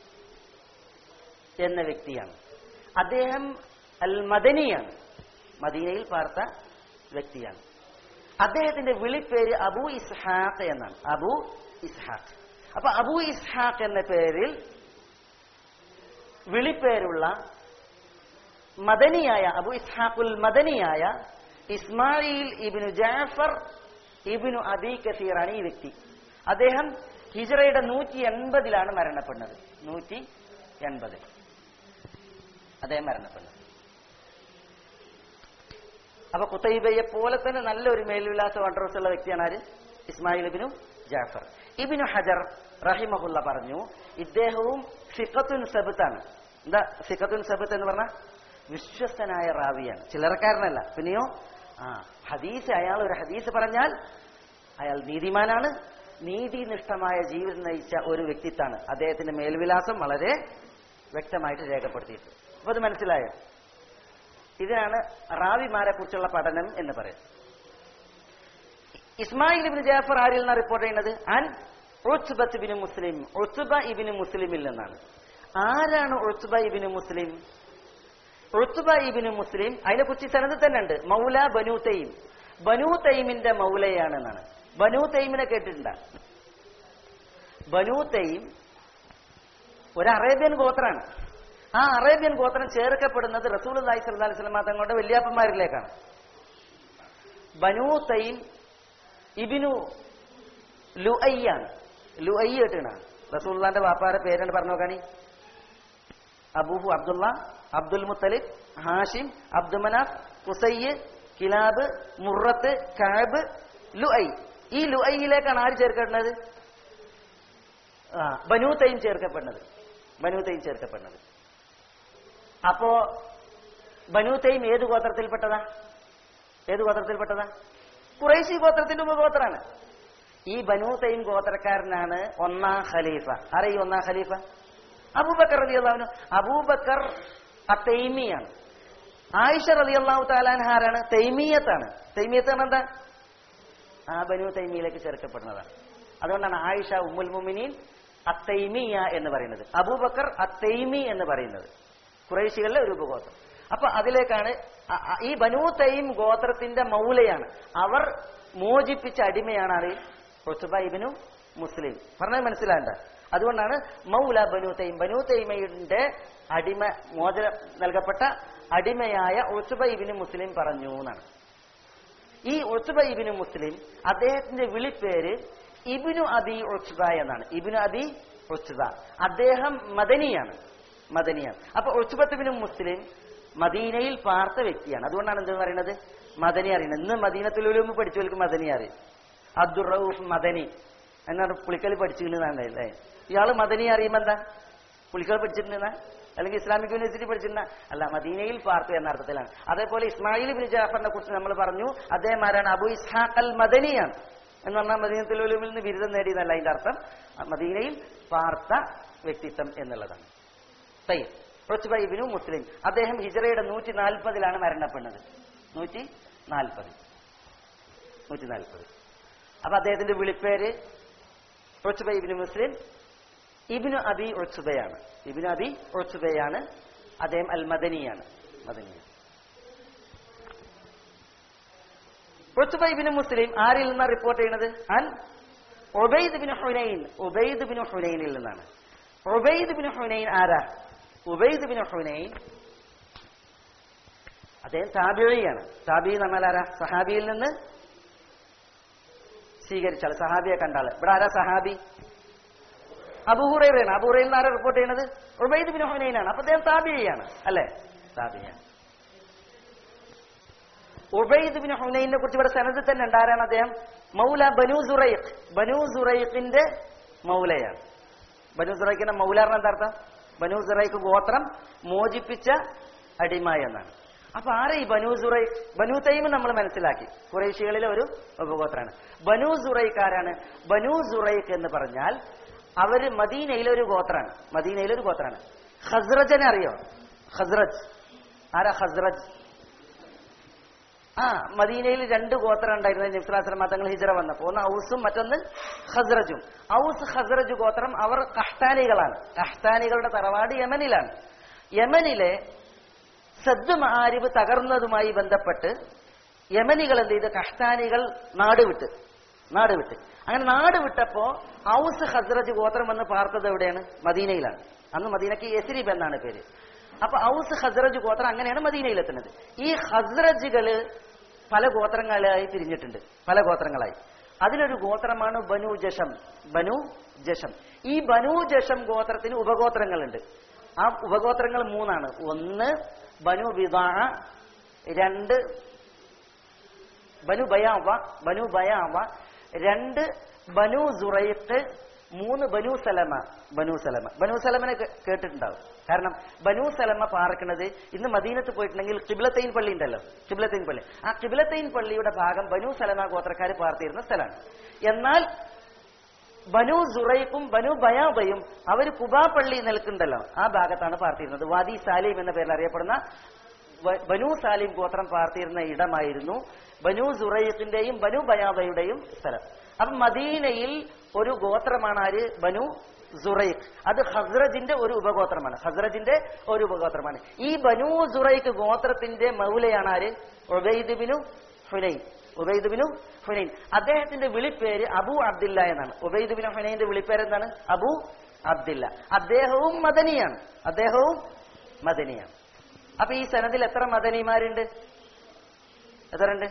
എന്ന വ്യക്തിയാണ് അദ്ദേഹം അൽ മദനിയാണ് മദീനയിൽ പാർത്ത വ്യക്തിയാണ് അദ്ദേഹത്തിന്റെ വിളിപ്പേര് അബു ഇസ്ഹാഖ് എന്നാണ് അബു ഇസ്ഹാഖ് അപ്പൊ അബു ഇസ്ഹാഖ് എന്ന പേരിൽ വിളിപ്പേരുള്ള മദനിയായ അബു ഇസ്ഹാഖുൽ മദനിയായ ഇസ്മായിൽ ഇബിനു ജാഫർ ഇബിനു അബി കസീറാണ് ഈ വ്യക്തി അദ്ദേഹം ഹിജറയുടെ നൂറ്റി എൺപതിലാണ് മരണപ്പെടുന്നത് നൂറ്റി എൺപതിൽ അദ്ദേഹം മരണപ്പെടുന്നത് അപ്പൊ കുത്തൈബയെ പോലെ തന്നെ നല്ലൊരു മേൽവിലാസ അഡ്രസ്സുള്ള വ്യക്തിയാണ് ആര് ഇസ്മായിൽ ഇബിനു ജാഫർ ഇബിനു ഹജർ റഹിമഹുല്ല പറഞ്ഞു ഇദ്ദേഹവും ഫിഖത്തുൻ സബത്താണ് എന്താ ഫിഖത്തുൻ സബത്ത് എന്ന് പറഞ്ഞാൽ വിശ്വസ്തനായ റാവിയാണ് ചില്ലറക്കാരനല്ല പിന്നെയോ ആ ഹദീസ് അയാൾ ഒരു ഹദീസ് പറഞ്ഞാൽ അയാൾ നീതിമാനാണ് നീതിനിഷ്ഠമായ ജീവിതം നയിച്ച ഒരു വ്യക്തിത്വമാണ് അദ്ദേഹത്തിന്റെ മേൽവിലാസം വളരെ വ്യക്തമായിട്ട് രേഖപ്പെടുത്തിയിട്ടുണ്ട് അപ്പൊ അത് മനസ്സിലായോ ഇതിനാണ് റാവിമാരെ കുറിച്ചുള്ള പഠനം എന്ന് പറയുന്നത് ഇസ്മായിൽ ഇബിന് ജാഫർ ആരിൽ നിന്നാണ് റിപ്പോർട്ട് ചെയ്യുന്നത് അൻ ഉത്ബത്ത് ഇബിന് മുസ്ലിം ഉത്ബ ഇബിന് മുസ്ലിമിൽ നിന്നാണ് ആരാണ് ഉത്ബ ഇബിന് മുസ്ലിം ഉത്ബ ഇബിന് മുസ്ലിം അതിനെക്കുറിച്ച് സനത് തന്നെ ഉണ്ട് മൗല ബനു തൈം ബനു തൈമിന്റെ മൗലയാണ് എന്നാണ് ബനു തൈമിനെ കേട്ടിട്ടുണ്ട ബനു തൈം ഒരു അറേബ്യൻ ഗോത്രാണ് ആ അറേബ്യൻ ഗോത്രം ചേർക്കപ്പെടുന്നത് റസൂൽ അലൈഹി സ്വല്ലാ അലൈഹി സ്വലമ തങ്ങളുടെ വല്യാപ്പന്മാരിലേക്കാണ് ബനു തൈം ഇബിനു ലുഅയ്യാണ് ലുഅയ്യ കേട്ടാണ് റസൂള്ളാന്റെ വാപ്പാരെ പേരാണ് പറഞ്ഞു നോക്കാണി അബൂഹു അബ്ദുള്ള അബ്ദുൽ മുത്തലിബ് ഹാഷിം അബ്ദുമനാഫ് കുസയ്യ് കിലാബ് മുറത്ത് കാബ് ലുഐ ഈ ലുഐയിലേക്കാണ് ആര് ചേർക്കപ്പെടുന്നത് ആ ബനു തൈം ചേർക്കപ്പെടുന്നത് ബനു തൈം ചേർക്കപ്പെടുന്നത് അപ്പോ ബനു തൈം ഏത് ഗോത്രത്തിൽപ്പെട്ടതാ ഏത് ഗോത്രത്തിൽപ്പെട്ടതാ കുറേശി ഗോത്രത്തിന്റെ ഉപഗോത്രാണ് ഈ ബനു തൈം ഗോത്രക്കാരനാണ് ഒന്നാം ഖലീഫ ആരാ ഈ ഒന്നാം ഖലീഫ അബൂബക്കർ റതി അള്ളാഹുനു അബൂബക്കർ തൈമിയാണ് ആയിഷ റതി അള്ളാഹു താലാൻഹ ആരാണ് തൈമീയത്താണ് തൈമീയത്ത് എന്താ ആ ബനു തൈമിയിലേക്ക് ചേർക്കപ്പെടുന്നതാണ് അതുകൊണ്ടാണ് ആയിഷ ഉമ്മുൽ മുമിനീൻ അത്തൈമിയ എന്ന് പറയുന്നത് അബൂബക്കർ അത്തൈമി എന്ന് പറയുന്നത് കുറേശികളിലെ ഒരു ഉപഗോത്രം അപ്പൊ അതിലേക്കാണ് അ- അ- ഈ ബനു തൈം ഗോത്രത്തിന്റെ മൗലയാണ് അവർ മോചിപ്പിച്ച അടിമയാണ് ആര് ഇബിനു മുസ്ലിം പറഞ്ഞത് മനസ്സിലാണ്ട അതുകൊണ്ടാണ് മൗല ബനു തൈം ബനു തൈമയുടെ അടിമ മോചനം നൽകപ്പെട്ട അടിമയായ ഇബിനു മുസ്ലിം പറഞ്ഞു എന്നാണ് ഈ ഉത്ബ ഇബിനു മുസ്ലിം അദ്ദേഹത്തിന്റെ വിളിപ്പേര് ഇബിനു അബി ഉത്ബ എന്നാണ് ഇബിനു അബി ഉത്ബ അദ്ദേഹം മദനിയാണ് മദനിയാണ് അപ്പൊ ഉത്ബത്തുബിനു മുസ്ലിം മദീനയിൽ പാർത്ത വ്യക്തിയാണ് അതുകൊണ്ടാണ് എന്ത് പറയുന്നത് മദനി അറിയുന്നത് ഇന്ന് മദീനത്തിലും പഠിച്ചവർക്ക് മദനി അറിയും അബ്ദുൾ റൌഫ് മദനി എന്നാണ് പുളിക്കൽ പഠിച്ചിട്ടുണ്ടെന്നാണ് അല്ലേ ഇയാള് മദനി അറിയുമ്പോ എന്താ പുളിക്കൽ പഠിച്ചിട്ടുണ്ടെന്നാ അല്ലെങ്കിൽ ഇസ്ലാമിക് യൂണിവേഴ്സിറ്റി പഠിച്ചിരുന്ന അല്ല മദീനയിൽ പാർത്തു എന്ന അർത്ഥത്തിലാണ് അതേപോലെ ഇസ്മായിൽ ബിൻ ജാഫറിനെ കുറിച്ച് നമ്മൾ പറഞ്ഞു അദ്ദേഹം ആരാണ് അബു ഇസ്ഹാഖ് അൽ മദനിയാണ് എന്ന് പറഞ്ഞാൽ മദീനത്തിൽ ഉലുമിൽ നിന്ന് ബിരുദം നേടിയെന്നല്ല അതിന്റെ അർത്ഥം മദീനയിൽ പാർത്ത വ്യക്തിത്വം എന്നുള്ളതാണ് തയ്യം ഇബിനു മുസ്ലിം അദ്ദേഹം ഹിജറയുടെ നൂറ്റി നാൽപ്പതിലാണ് മരണപ്പെടുന്നത് നൂറ്റി നാൽപ്പത് നൂറ്റി നാൽപ്പത് അപ്പൊ അദ്ദേഹത്തിന്റെ വിളിപ്പേര് ഇബിനു മുസ്ലിം ഇബിനു അബി ഒച്ചുബയാണ് ഇബിനു അബി ഒച്ചുബയാണ് അദ്ദേഹം അൽ മദനിയാണ് മദനിയാണ് ഒച്ചുബ ഇബിനു മുസ്ലിം ആരിൽ നിന്നാണ് റിപ്പോർട്ട് ചെയ്യുന്നത് അൻ ഒബൈദ് ബിൻ ഹുനൈൻ ഉബൈദ് ബിൻ ഹുനൈനിൽ നിന്നാണ് ഉബൈദ് ബിൻ ഹുനൈൻ ആരാ ഉബൈദ് ബിൻ ഹുനൈൻ അദ്ദേഹം താബിഴിയാണ് താബി എന്ന് പറഞ്ഞാൽ ആരാ സഹാബിയിൽ നിന്ന് സ്വീകരിച്ചാൾ സഹാബിയെ കണ്ടാള് ഇവിടെ ആരാ സഹാബി അബുഹുറൈറാണ് അബുഹുറയിൽ നിന്ന് ആരാ റിപ്പോർട്ട് ചെയ്യുന്നത് ഉബൈദ് ബിൻ ഹുനൈനാണ് അപ്പൊ അദ്ദേഹം താബിയാണ് അല്ലേ താബിയാണ് ഉബൈദ് ബിൻ ഹുനൈനെ കുറിച്ച് ഇവിടെ സനദിൽ തന്നെ ഉണ്ട് ആരാണ് അദ്ദേഹം മൗല ബനു സുറൈഖ് ബനു സുറൈഖിന്റെ മൗലയാണ് ബനു സുറൈഖിന്റെ മൗലാറിന് എന്താ അർത്ഥം ബനു സുറൈഖ് ഗോത്രം മോചിപ്പിച്ച അടിമ എന്നാണ് അപ്പൊ ആരാ ഈ ബനു സുറൈഖ് ബനു തൈം നമ്മൾ മനസ്സിലാക്കി കുറേശികളിലെ ഒരു ഉപഗോത്രമാണ് ബനു സുറൈഖ് ആരാണ് ബനു സുറൈഖ് എന്ന് പറഞ്ഞാൽ അവര് മദീനയിലെ ഒരു ഗോത്രാണ് മദീനയിലെ ഒരു ഗോത്രാണ് ഹസ്രജനെ അറിയോ ഹസ്രജ് ആരാ ഹസ്രജ് ആ മദീനയിൽ രണ്ട് ഗോത്രം ഉണ്ടായിരുന്നു നിഫ്ലാസ്ലമ തങ്ങൾ ഹിജറ വന്നപ്പോ ഒന്ന് ഔസും മറ്റൊന്ന് ഹസ്രജും ഔസ് ഹസ്രജ് ഗോത്രം അവർ കഹ്താനികളാണ് കഹ്താനികളുടെ തറവാട് യമനിലാണ് യമനിലെ സദ് മഹാരിബ് തകർന്നതുമായി ബന്ധപ്പെട്ട് യമനികൾ എന്ത് ചെയ്ത് കഹ്താനികൾ നാടുവിട്ട് നാടുവിട്ട് അങ്ങനെ നാട് വിട്ടപ്പോ ഔസ് ഹസ്രജ് ഗോത്രം വന്ന് പാർത്തത് എവിടെയാണ് മദീനയിലാണ് അന്ന് മദീനക്ക് യസ്രീബ് എന്നാണ് പേര് അപ്പൊ ഔസ് ഹസ്രജ് ഗോത്രം അങ്ങനെയാണ് മദീനയിലെത്തുന്നത് ഈ ഹസ്രജുകള് പല ഗോത്രങ്ങളായി തിരിഞ്ഞിട്ടുണ്ട് പല ഗോത്രങ്ങളായി അതിലൊരു ഗോത്രമാണ് ബനു ജഷം ബനു ജഷം ഈ ബനു ജഷം ഗോത്രത്തിന് ഉപഗോത്രങ്ങളുണ്ട് ആ ഉപഗോത്രങ്ങൾ മൂന്നാണ് ഒന്ന് ബനു ബിദാ രണ്ട് ബനു ബയാവ ബനു ബയാവ രണ്ട് ബനു സുറൈഖ് മൂന്ന് ബനു സലമ ബനു സലമ ബനു സലമനെ കേ- കേട്ടിട്ടുണ്ടാവും കാരണം ബനു സലമ പാർക്കുന്നത് ഇന്ന് മദീനത്ത് പോയിട്ടുണ്ടെങ്കിൽ കിബിലത്തൈൻ പള്ളി ഉണ്ടല്ലോ കിബിലത്തൈൻ പള്ളി ആ കിബിലത്തൈൻ പള്ളിയുടെ ഭാഗം ബനു സലമ ഗോത്രക്കാർ പാർത്തിരുന്ന സ്ഥലമാണ് എന്നാൽ ബനു സുറൈഖും ബനു ബയാബയും അവർ കുബാ പള്ളി നിൽക്കുന്നുണ്ടല്ലോ ആ ഭാഗത്താണ് പാർത്തിരുന്നത് വാദി സാലിം എന്ന പേരിൽ അറിയപ്പെടുന്ന വ- ബനു സാലിം ഗോത്രം പാർത്തിരുന്ന ഇടമായിരുന്നു ബനു സുറൈഖിന്റെയും ബനു ബയാബയുടെയും സ്ഥലം അപ്പൊ മദീനയിൽ ഒരു ഗോത്രമാണ് ആര് ബനു സുറൈഖ് അത് ഹസ്രജിന്റെ ഒരു ഉപഗോത്രമാണ് ഹസ്രജിന്റെ ഒരു ഉപഗോത്രമാണ് ഈ ബനു സുറൈഖ് ഗോത്രത്തിന്റെ മൗലയാണ് ആര് ഒബൈദ് ബിനു ഹുനൈൻ ഉബൈദ് ബിനു ഹുനൈൻ അദ്ദേഹത്തിന്റെ വിളിപ്പേര് അബു അബ്ദില്ല എന്നാണ് ഉബൈദ് ബിനു ഹുനൈന്റെ വിളിപ്പേര് എന്താണ് അബു അബ്ദില്ല അദ്ദേഹവും മദനിയാണ് അദ്ദേഹവും മദനിയാണ് അപ്പൊ ഈ സനദിൽ എത്ര മദനിമാരുണ്ട് എത്രണ്ട്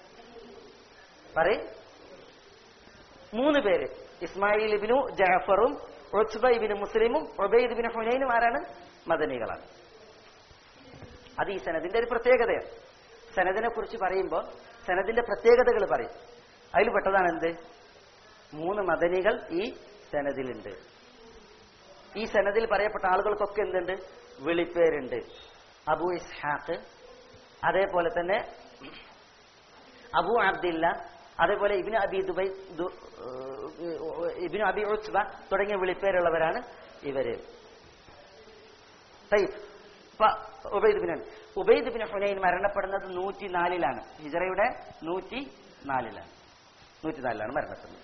പറയും മൂന്ന് പേര് ഇസ്മായിൽ ഇബിനു ജാഫറും ഉത്ബ ഇബിന് മുസ്ലിമും ഒബൈദ് ബിൻ ഹുനൈനും ആരാണ് മദനികളാണ് അത് ഈ സനദിന്റെ ഒരു പ്രത്യേകതയാണ് സനദിനെ കുറിച്ച് പറയുമ്പോൾ സനദിന്റെ പ്രത്യേകതകൾ പറയും അതിൽ പെട്ടതാണ് എന്ത് മൂന്ന് മദനികൾ ഈ സനദിലുണ്ട് ഈ സനദിൽ പറയപ്പെട്ട ആളുകൾക്കൊക്കെ എന്തുണ്ട് വിളിപ്പേരുണ്ട് അബു ഇസ്ഹാഖ് അതേപോലെ തന്നെ അബു അബ്ദില്ല അതേപോലെ ഇബിന് അബി ദുബൈ ദു- ഏഹ് ഇബിന് അബി ഉത്ബ തുടങ്ങിയ വിളിപ്പേരുള്ളവരാണ് ഇവര് തയ്യബ്. ഇപ്പൊ ഉബൈദ് ബിൻ ഉബൈദ് ബിൻ ഹുനൈൻ മരണപ്പെടുന്നത് നൂറ്റി നാലിലാണ് ഹിജറയുടെ നൂറ്റി നാലിലാണ് നൂറ്റി നാലിലാണ് മരണപ്പെടുന്നത്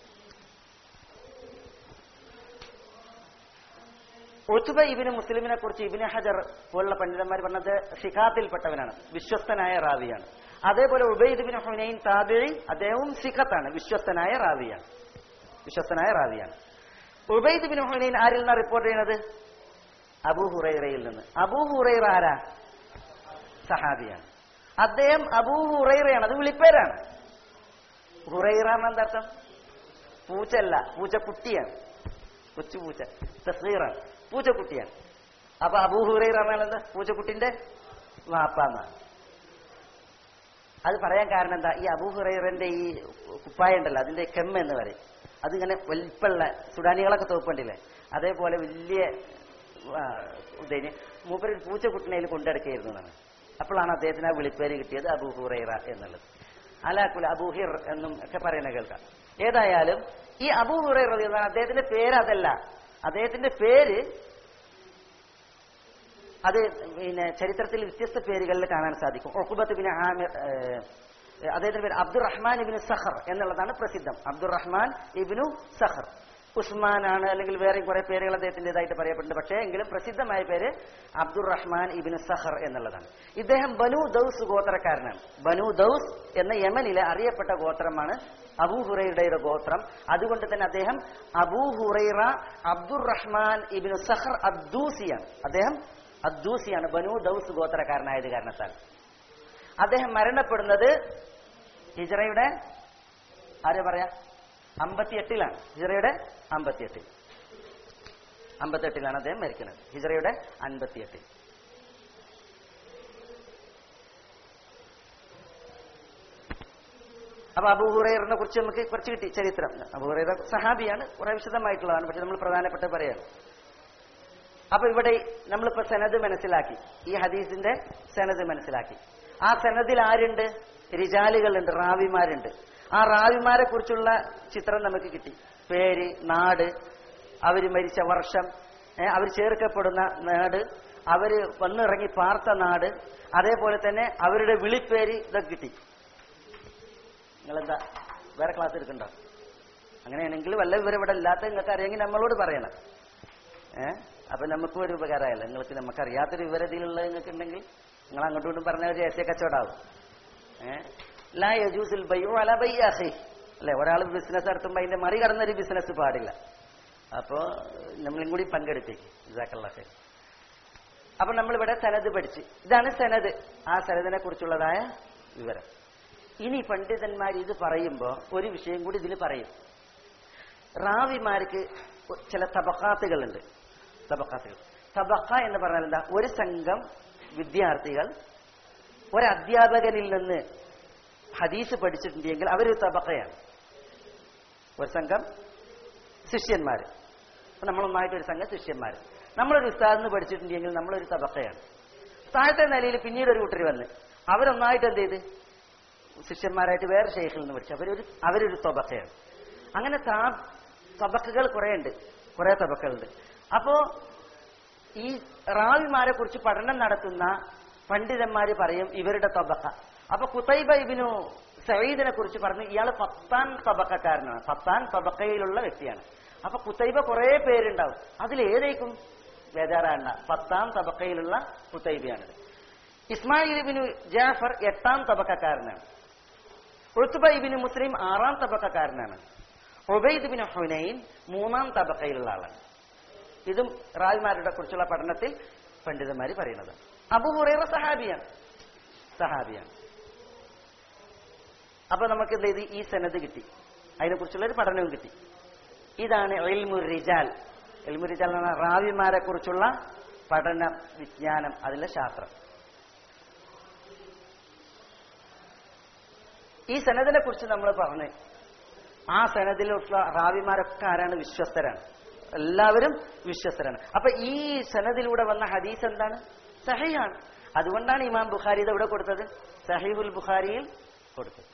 ഒത്തുബ ഇബിന് മുസ്ലിമിനെ കുറിച്ച് ഇബിന് ഹജർ പോലുള്ള പണ്ഡിതന്മാർ പറഞ്ഞത് ഷിഖാത്തിൽപ്പെട്ടവനാണ് വിശ്വസ്തനായ റാവിയാണ് അതേപോലെ ഉബൈദ് ബിൻ ഹുനൈൻ താബിഴി അദ്ദേഹവും സിഖത്താണ് വിശ്വസ്തനായ റാവിയാണ് വിശ്വസ്തനായ റാവിയാണ് ഉബൈദ് ബിൻ ഹുനൈൻ ആരിൽ നിന്നാണ് റിപ്പോർട്ട് ചെയ്യുന്നത് അബൂ ഹുറൈറയിൽ നിന്ന് അബൂ ഹുറൈറ ആരാ സഹാബിയാണ് അദ്ദേഹം അബൂ ഹുറൈറയാണ് അത് വിളിപ്പേരാണ് ഹുറൈറ എന്ന അർത്ഥം പൂച്ചല്ല പൂച്ചക്കുട്ടിയാണ് കൊച്ചു പൂച്ച തസ്ഗീറാണ് പൂച്ചക്കുട്ടിയാണ് അപ്പൊ അബൂ ഹുറൈറ എന്നാൽ എന്താ പൂച്ചക്കുട്ടിന്റെ വാപ്പ എന്നാണ് അത് പറയാൻ കാരണം എന്താ ഈ അബൂ ഹുറൈറന്റെ ഈ കുപ്പായ ഉണ്ടല്ലോ അതിന്റെ കെമ്മ എന്ന് പറയും അതിങ്ങനെ വലിപ്പമുള്ള സുഡാനികളൊക്കെ തോപ്പണ്ടില്ലേ അതേപോലെ വലിയ ആ, ഇതേന് മൂപ്പര് ഒരു പൂച്ചക്കുട്ടിനെ അതിൽ കൊണ്ടെടുക്കുകയായിരുന്നു എന്നാണ് അപ്പോഴാണ് അദ്ദേഹത്തിന് ആ വിളിപ്പേര് കിട്ടിയത് അബൂ ഹുറൈറ എന്നുള്ളത് അലാക്കുല അബൂഹിർ എന്നും ഒക്കെ പറയുന്ന കേൾക്കാം ഏതായാലും ഈ അബൂ ഹുറൈറ റളിയല്ലാഹു അൻഹു അദ്ദേഹത്തിന്റെ പേര് അതല്ല അദ്ദേഹത്തിന്റെ പേര് അത് പിന്നെ ചരിത്രത്തിൽ വ്യത്യസ്ത പേരുകളിൽ കാണാൻ സാധിക്കും ഒക്കുബത്ത് ബിൻ ആമിർ ഏഹ്, അദ്ദേഹത്തിന്റെ പേര് അബ്ദുറഹ്മാൻ ഇബിന് സഹർ എന്നുള്ളതാണ് പ്രസിദ്ധം അബ്ദുറഹ്മാൻ ഇബിനു സഹർ ഉസ്മാൻ ആണ് അല്ലെങ്കിൽ വേറെ കുറെ പേരുകൾ അദ്ദേഹത്തിൻ്റെതായിട്ട് പറയപ്പെടുന്നുണ്ട് പക്ഷേ എങ്കിലും പ്രസിദ്ധമായ പേര് അബ്ദുറഹ്മാൻ ഇബിന് സഹർ എന്നുള്ളതാണ് ഇദ്ദേഹം ബനു ദൌസ് ഗോത്രക്കാരനാണ് ബനു ദൌസ് എന്ന യമനിലെ അറിയപ്പെട്ട ഗോത്രമാണ് അബൂ ഹുറൈറയുടെ ഗോത്രം അതുകൊണ്ട് തന്നെ അദ്ദേഹം അബൂ ഹുറൈറ അബ്ദുറഹ്മാൻ ഇബിന് സഹർ അബ്ദൂസിയാണ് അദ്ദേഹം അദ്ദൂസിയാണ് ബനു ദൌസ് ഗോത്രക്കാരനായത് കാരണത്താൽ അദ്ദേഹം മരണപ്പെടുന്നത് ഹിജറയുടെ ആരെ പറയാ അമ്പത്തിയെട്ടിലാണ് ഹിജറയുടെ അമ്പത്തിയെട്ടിൽ അമ്പത്തെട്ടിലാണ് അദ്ദേഹം മരിക്കുന്നത് ഹിജറയുടെ അൻപത്തിയെട്ടിൽ അപ്പൊ അബൂഹുറൈറിനെ കുറിച്ച് നമുക്ക് കുറച്ച് കിട്ടി ചരിത്രം അബൂഹുറൈറ സഹാബിയാണ് കുറെ വിശദമായിട്ടുള്ളതാണ് പക്ഷെ നമ്മൾ പ്രധാനപ്പെട്ട പറയാണ് അപ്പൊ ഇവിടെ നമ്മളിപ്പോ സനത് മനസ്സിലാക്കി ഈ ഹദീസിന്റെ സനത് മനസ്സിലാക്കി ആ സനദിൽ ആരുണ്ട് റിജാലുകളുണ്ട് റാവിമാരുണ്ട് ആ റാവിമാരെ കുറിച്ചുള്ള ചിത്രം നമുക്ക് കിട്ടി പേര് നാട് അവര് മരിച്ച വർഷം അവർ ചേർക്കപ്പെടുന്ന നാട് അവര് വന്നിറങ്ങി പാർത്ത നാട് അതേപോലെ തന്നെ അവരുടെ വിളിപ്പേര് ഇതൊക്കെ കിട്ടി നിങ്ങളെന്താ വേറെ ക്ലാസ് എടുക്കണ്ടോ അങ്ങനെയാണെങ്കിൽ വല്ല വിവരം ഇവിടെ ഇല്ലാത്ത നിങ്ങൾക്ക് അറിയെങ്കിൽ നമ്മളോട് പറയണം ഏഹ് അപ്പൊ നമുക്കും ഒരു ഉപകാരമായല്ലോ നിങ്ങൾക്ക് നമുക്ക് അറിയാത്തൊരു വിവരത്തിലുള്ള നിങ്ങൾക്ക് ഉണ്ടെങ്കിൽ നിങ്ങൾ അങ്ങോട്ടും ഇങ്ങോട്ടും പറഞ്ഞ ഒരു രഹസ്യ കച്ചവടാവും ഏഹ് ലാ യജൂസുൽ ബൈഉ അല ബൈഅഖി അല്ലെ ഒരാൾ ബിസിനസ് നടത്തുമ്പോൾ അതിന്റെ മറികടന്നൊരു ബിസിനസ് പാടില്ല അപ്പോ നമ്മളും കൂടി പങ്കെടുത്തേക്ക് ഇതാക്കള്ള അപ്പൊ നമ്മളിവിടെ സനത് പഠിച്ച് ഇതാണ് സനത് ആ സനദിനെ കുറിച്ചുള്ളതായ വിവരം ഇനി പണ്ഡിതന്മാർ ഇത് പറയുമ്പോൾ ഒരു വിഷയം കൂടി ഇതിൽ പറയും റാവിമാർക്ക് ചില തബക്കാത്തുകളുണ്ട് തബക്കാത്തുകൾ തബക്ക എന്ന് പറഞ്ഞാൽ എന്താ ഒരു സംഘം വിദ്യാർത്ഥികൾ ഒരു അധ്യാപകനിൽ നിന്ന് ഹദീസ് പഠിച്ചിട്ടുണ്ടെങ്കിൽ അവരൊരു തബക്കയാണ് ഒരു സംഘം ശിഷ്യന്മാർ നമ്മളൊന്നായിട്ട് ഒരു സംഘം ശിഷ്യന്മാർ നമ്മളൊരു ഉസ്താദിന് പഠിച്ചിട്ടുണ്ടെങ്കിൽ നമ്മളൊരു തബക്കയാണ് താഴത്തെ നിലയിൽ പിന്നീട് ഒരു കൂട്ടർ വന്ന് അവരൊന്നായിട്ട് എന്ത് ചെയ്ത് ശിഷ്യന്മാരായിട്ട് വേറെ ഷെയ്ഖിൽ നിന്ന് പഠിച്ചു അവരൊരു അവരൊരു തബക്കയാണ് അങ്ങനെ താ തബക്കകൾ കുറെ ഉണ്ട് കുറെ തബക്കകളുണ്ട് അപ്പോ ഈ റാവിമാരെ കുറിച്ച് പഠനം നടത്തുന്ന പണ്ഡിതന്മാര് പറയും ഇവരുടെ തബക്ക അപ്പൊ കുത്തൈബ ഇബിനു സയ്യിദിനെ കുറിച്ച് പറഞ്ഞു ഇയാൾ പത്താം തബക്കക്കാരനാണ് പത്താം തബക്കയിലുള്ള വ്യക്തിയാണ് അപ്പൊ കുത്തൈബ കുറെ പേരുണ്ടാവും അതിലേതേക്കും ബേജാറാണ്ട പത്താം തബക്കയിലുള്ള കുത്തൈബയാണിത് ഇസ്മായിൽ ഇബിനു ജാഫർ എട്ടാം തബക്കക്കാരനാണ് ഉത്തുബ ഇബിന് മുസ്ലിം ആറാം തബക്കക്കാരനാണ് ഒബൈദ് ബിൻ ഹുനൈൻ മൂന്നാം തബക്കയിലുള്ള ആളാണ് ഇതും റാവിമാരുടെ കുറിച്ചുള്ള പഠനത്തിൽ പണ്ഡിതന്മാർ പറയുന്നത് അബു ഹുറൈറ സഹാബിയാണ് സഹാബിയാണ് അപ്പൊ നമുക്ക് എന്ത് ചെയ്ത് ഈ സനത് കിട്ടി അതിനെക്കുറിച്ചുള്ള ഒരു പഠനവും കിട്ടി ഇതാണ് എൽമു റിജാൽ എൽമു റിജാൽ എന്ന് പറഞ്ഞാൽ റാവിമാരെ കുറിച്ചുള്ള പഠന വിജ്ഞാനം അതിലെ ശാസ്ത്രം ഈ സനദിനെ കുറിച്ച് നമ്മൾ പറഞ്ഞ് ആ സനദിലുള്ള റാവിമാരൊക്കെ ആരാണ് വിശ്വസ്തരാണ് എല്ലാവരും വിശ്വസ്തരാണ് അപ്പൊ ഈ സനദിലൂടെ വന്ന ഹദീസ് എന്താണ് സഹിയാണ് അതുകൊണ്ടാണ് ഇമാം ബുഖാരി ഇത് എവിടെ കൊടുത്തത് സഹീബുൽ ബുഖാരിയിൽ കൊടുത്തത്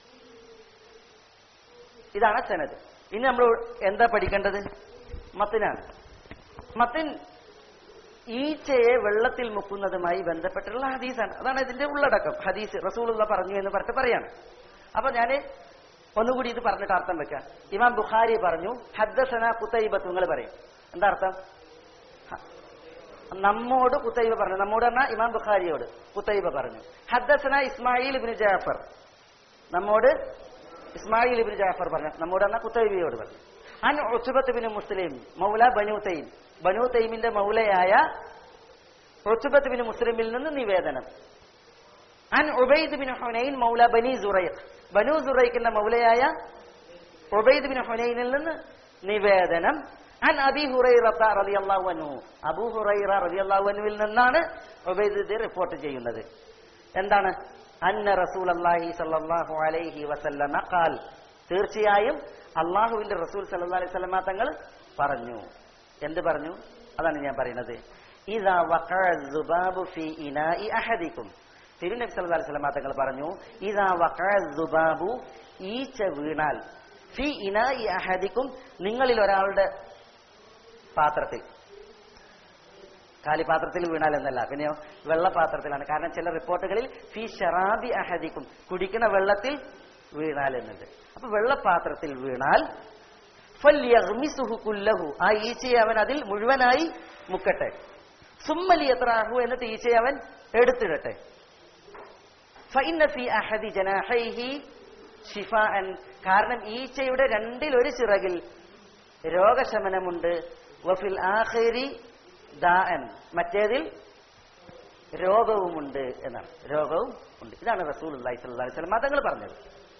ഇതാണ് സനദ് ഇനി നമ്മൾ എന്താ പഠിക്കേണ്ടത് മത്തിനാണ് മത്തിൻ ഈച്ചയെ വെള്ളത്തിൽ മുക്കുന്നതുമായി ബന്ധപ്പെട്ടുള്ള ഹദീസാണ് അതാണ് ഇതിന്റെ ഉള്ളടക്കം ഹദീസ് റസൂലുള്ള പറഞ്ഞു എന്ന് പറഞ്ഞിട്ട് പറയാണ് അപ്പൊ ഞാന് ഒന്നുകൂടി ഇത് പറഞ്ഞിട്ട് അർത്ഥം വെക്കാം ഇമാം ബുഖാരി പറഞ്ഞു ഹദ്ദസന കുത്തൈബത്ത് നിങ്ങൾ പറയും എന്താ അർത്ഥം ഹ. നമ്മോട് കുത്തൈബ പറഞ്ഞു നമ്മോട് പറഞ്ഞാൽ ഇമാം ബുഖാരിയോട് കുത്തൈബ പറഞ്ഞു ഹദ്ദസന ഇസ്മായിൽ ഇബിന് ജാഫർ നമ്മോട് ഇസ്മായിൽ ഇബിന് ജാഫർ പറഞ്ഞു നമ്മോട് പറഞ്ഞാൽ കുത്തൈബിയോട് പറഞ്ഞു അൻ ഒച്ചുബത്ത് ബിന് മുസ്ലിം മൗല ബനു തൈം ബനു തൈമിന്റെ മൗലയായ ഒച്ചുബത്ത് ബിന് മുസ്ലിമിൽ നിന്ന് നിവേദനം അൻ ഉബൈദ് ബിൻ ഹുനൈൻ മൗല ബനി സുറൈഖ് ബനു സുറൈഖിന്റെ മൗലയായ ഉബൈദ് ബിൻ ഹുനൈനിൽ നിന്ന് നിവേദനം അൻ അബി ഹുറൈറത്ത റളിയല്ലാഹു അൻഹു അബൂ ഹുറൈറ റളിയല്ലാഹു അൻഹുവിൽ നിന്നാണ് ഉബൈദ് ഇത് റിപ്പോർട്ട് ചെയ്യുന്നത് എന്താണ് അന്ന റസൂലല്ലാഹി സല്ലല്ലാഹു അലൈഹി വസല്ലമ ഖാൽ തീർച്ചയായും അള്ളാഹുവിന്റെ റസൂൽ സല്ലല്ലാഹു അലൈഹി വസല്ലമ തങ്ങൾ പറഞ്ഞു എന്ത് പറഞ്ഞു അതാണ് ഞാൻ പറയുന്നത് ഇദാ വഖഅ ദുബാബു ഫീ ഇനാഇ അഹദിക്കും തിരുനബി സല്ലല്ലാഹു അലൈഹി വസല്ലമ തങ്ങൾ പറഞ്ഞു ഇദാ വഖഅ ദുബാബു ഈച്ച വീണാൽ ഫി ഇനാഇ അഹദിക്കും നിങ്ങളിൽ ഒരാളുടെ പാത്രത്തിൽ കാലിപാത്രത്തിൽ വീണാൽ എന്നല്ല പിന്നെയോ വെള്ളപാത്രത്തിലാണ് കാരണം ചില റിപ്പോർട്ടുകളിൽ ഫി ഷറാബി അഹദിക്കും കുടിക്കുന്ന വെള്ളത്തിൽ വീണാൽ എന്നുണ്ട് അപ്പൊ വെള്ളപാത്രത്തിൽ വീണാൽ ഫല്യഗ്മിസുഹു കുല്ലഹു ആ ഈച്ചയെ അവൻ അതിൽ മുഴുവനായി മുക്കട്ടെ സുമ്മലി എത്രാഹു എന്നിട്ട് ഈച്ചയെ അവൻ എടുത്തിടട്ടെ ഫഇന്ന ഫി അഹദി ജനാഹൈഹി ഷിഫാഅൻ കാരണം ഈച്ചയുടെ രണ്ടിൽ ഒരു ചിറകിൽ രോഗശമനമുണ്ട് വഫിൽ ആഖിരി ദാഅൻ മറ്റേതിൽ രോഗവുമുണ്ട് എന്നാണ് രോഗവും ഉണ്ട് ഇതാണ് റസൂൽ അള്ളാഹി സ്വല്ലല്ലാഹി അലൈഹി വസല്ലം മതങ്ങൾ പറഞ്ഞത്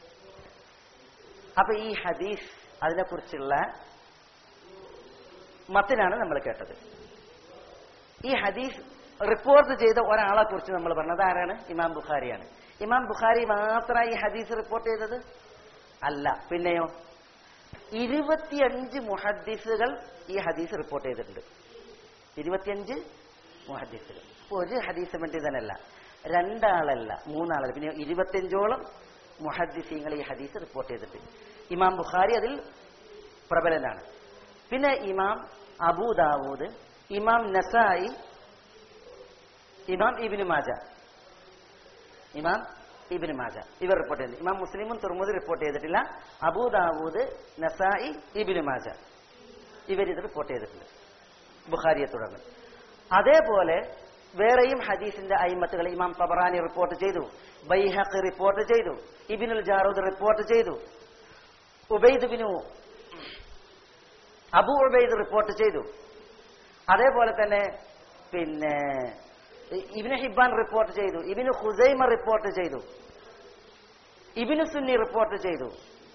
അപ്പൊ ഈ ഹദീസ് അതിനെക്കുറിച്ചുള്ള മത്തിനാണ് നമ്മൾ കേട്ടത് ഈ ഹദീസ് റിപ്പോർട്ട് ചെയ്ത ഒരാളെ കുറിച്ച് നമ്മൾ പറഞ്ഞത് ആരാണ് ഇമാം ബുഖാരിയാണ് ഇമാം ബുഖാരി മാത്രമായി ഈ ഹദീസ് റിപ്പോർട്ട് ചെയ്തത് അല്ല പിന്നെയോ ഇരുപത്തിയഞ്ച് മുഹദ്ദീസുകൾ ഈ ഹദീസ് റിപ്പോർട്ട് ചെയ്തിട്ടുണ്ട് ഇരുപത്തിയഞ്ച് മുഹദ്ദീസുകൾ അപ്പൊ ഒരു ഹദീസ് പണ്ഡിതനല്ല രണ്ടാളല്ല മൂന്നാളല്ല പിന്നെ ഇരുപത്തിയഞ്ചോളം മുഹദ്ദിസീങ്ങൾ ഈ ഹദീസ് റിപ്പോർട്ട് ചെയ്തിട്ടുണ്ട് ഇമാം ബുഖാരി അതിൽ പ്രബലനാണ് പിന്നെ ഇമാം അബൂ ദാവൂദ് ഇമാം നസായി ഇമാം ഇബിന് മാജ ഇമാം ഇബിന് മാജ ഇവർ റിപ്പോർട്ട് ചെയ്തിട്ടുണ്ട് ഇമാം മുസ്ലിമും തുറമുദ് റിപ്പോർട്ട് ചെയ്തിട്ടില്ല അബൂ ദാവൂദ് നസായി ഇബിന് മാജ ഇവരിത് റിപ്പോർട്ട് ചെയ്തിട്ടുണ്ട് ബുഖാരിയെ തുടർന്ന് അതേപോലെ വേറെയും ഹദീസിന്റെ അയിമത്തുകൾ ഇമാം തബറാനി റിപ്പോർട്ട് ചെയ്തു ബൈഹഖ് റിപ്പോർട്ട് ചെയ്തു ഇബിനുൽ ജാറൂദ് റിപ്പോർട്ട് ചെയ്തു ഉബൈദ് ബിനു അബു ഉബൈദ് റിപ്പോർട്ട് ചെയ്തു അതേപോലെ തന്നെ പിന്നെ ഇബിന് ഹിബാൻ റിപ്പോർട്ട് ചെയ്തു ഇബിന് ഹുസൈമ റിപ്പോർട്ട് ചെയ്തു ഇബിന് സുന്നി റിപ്പോർട്ട് ചെയ്തു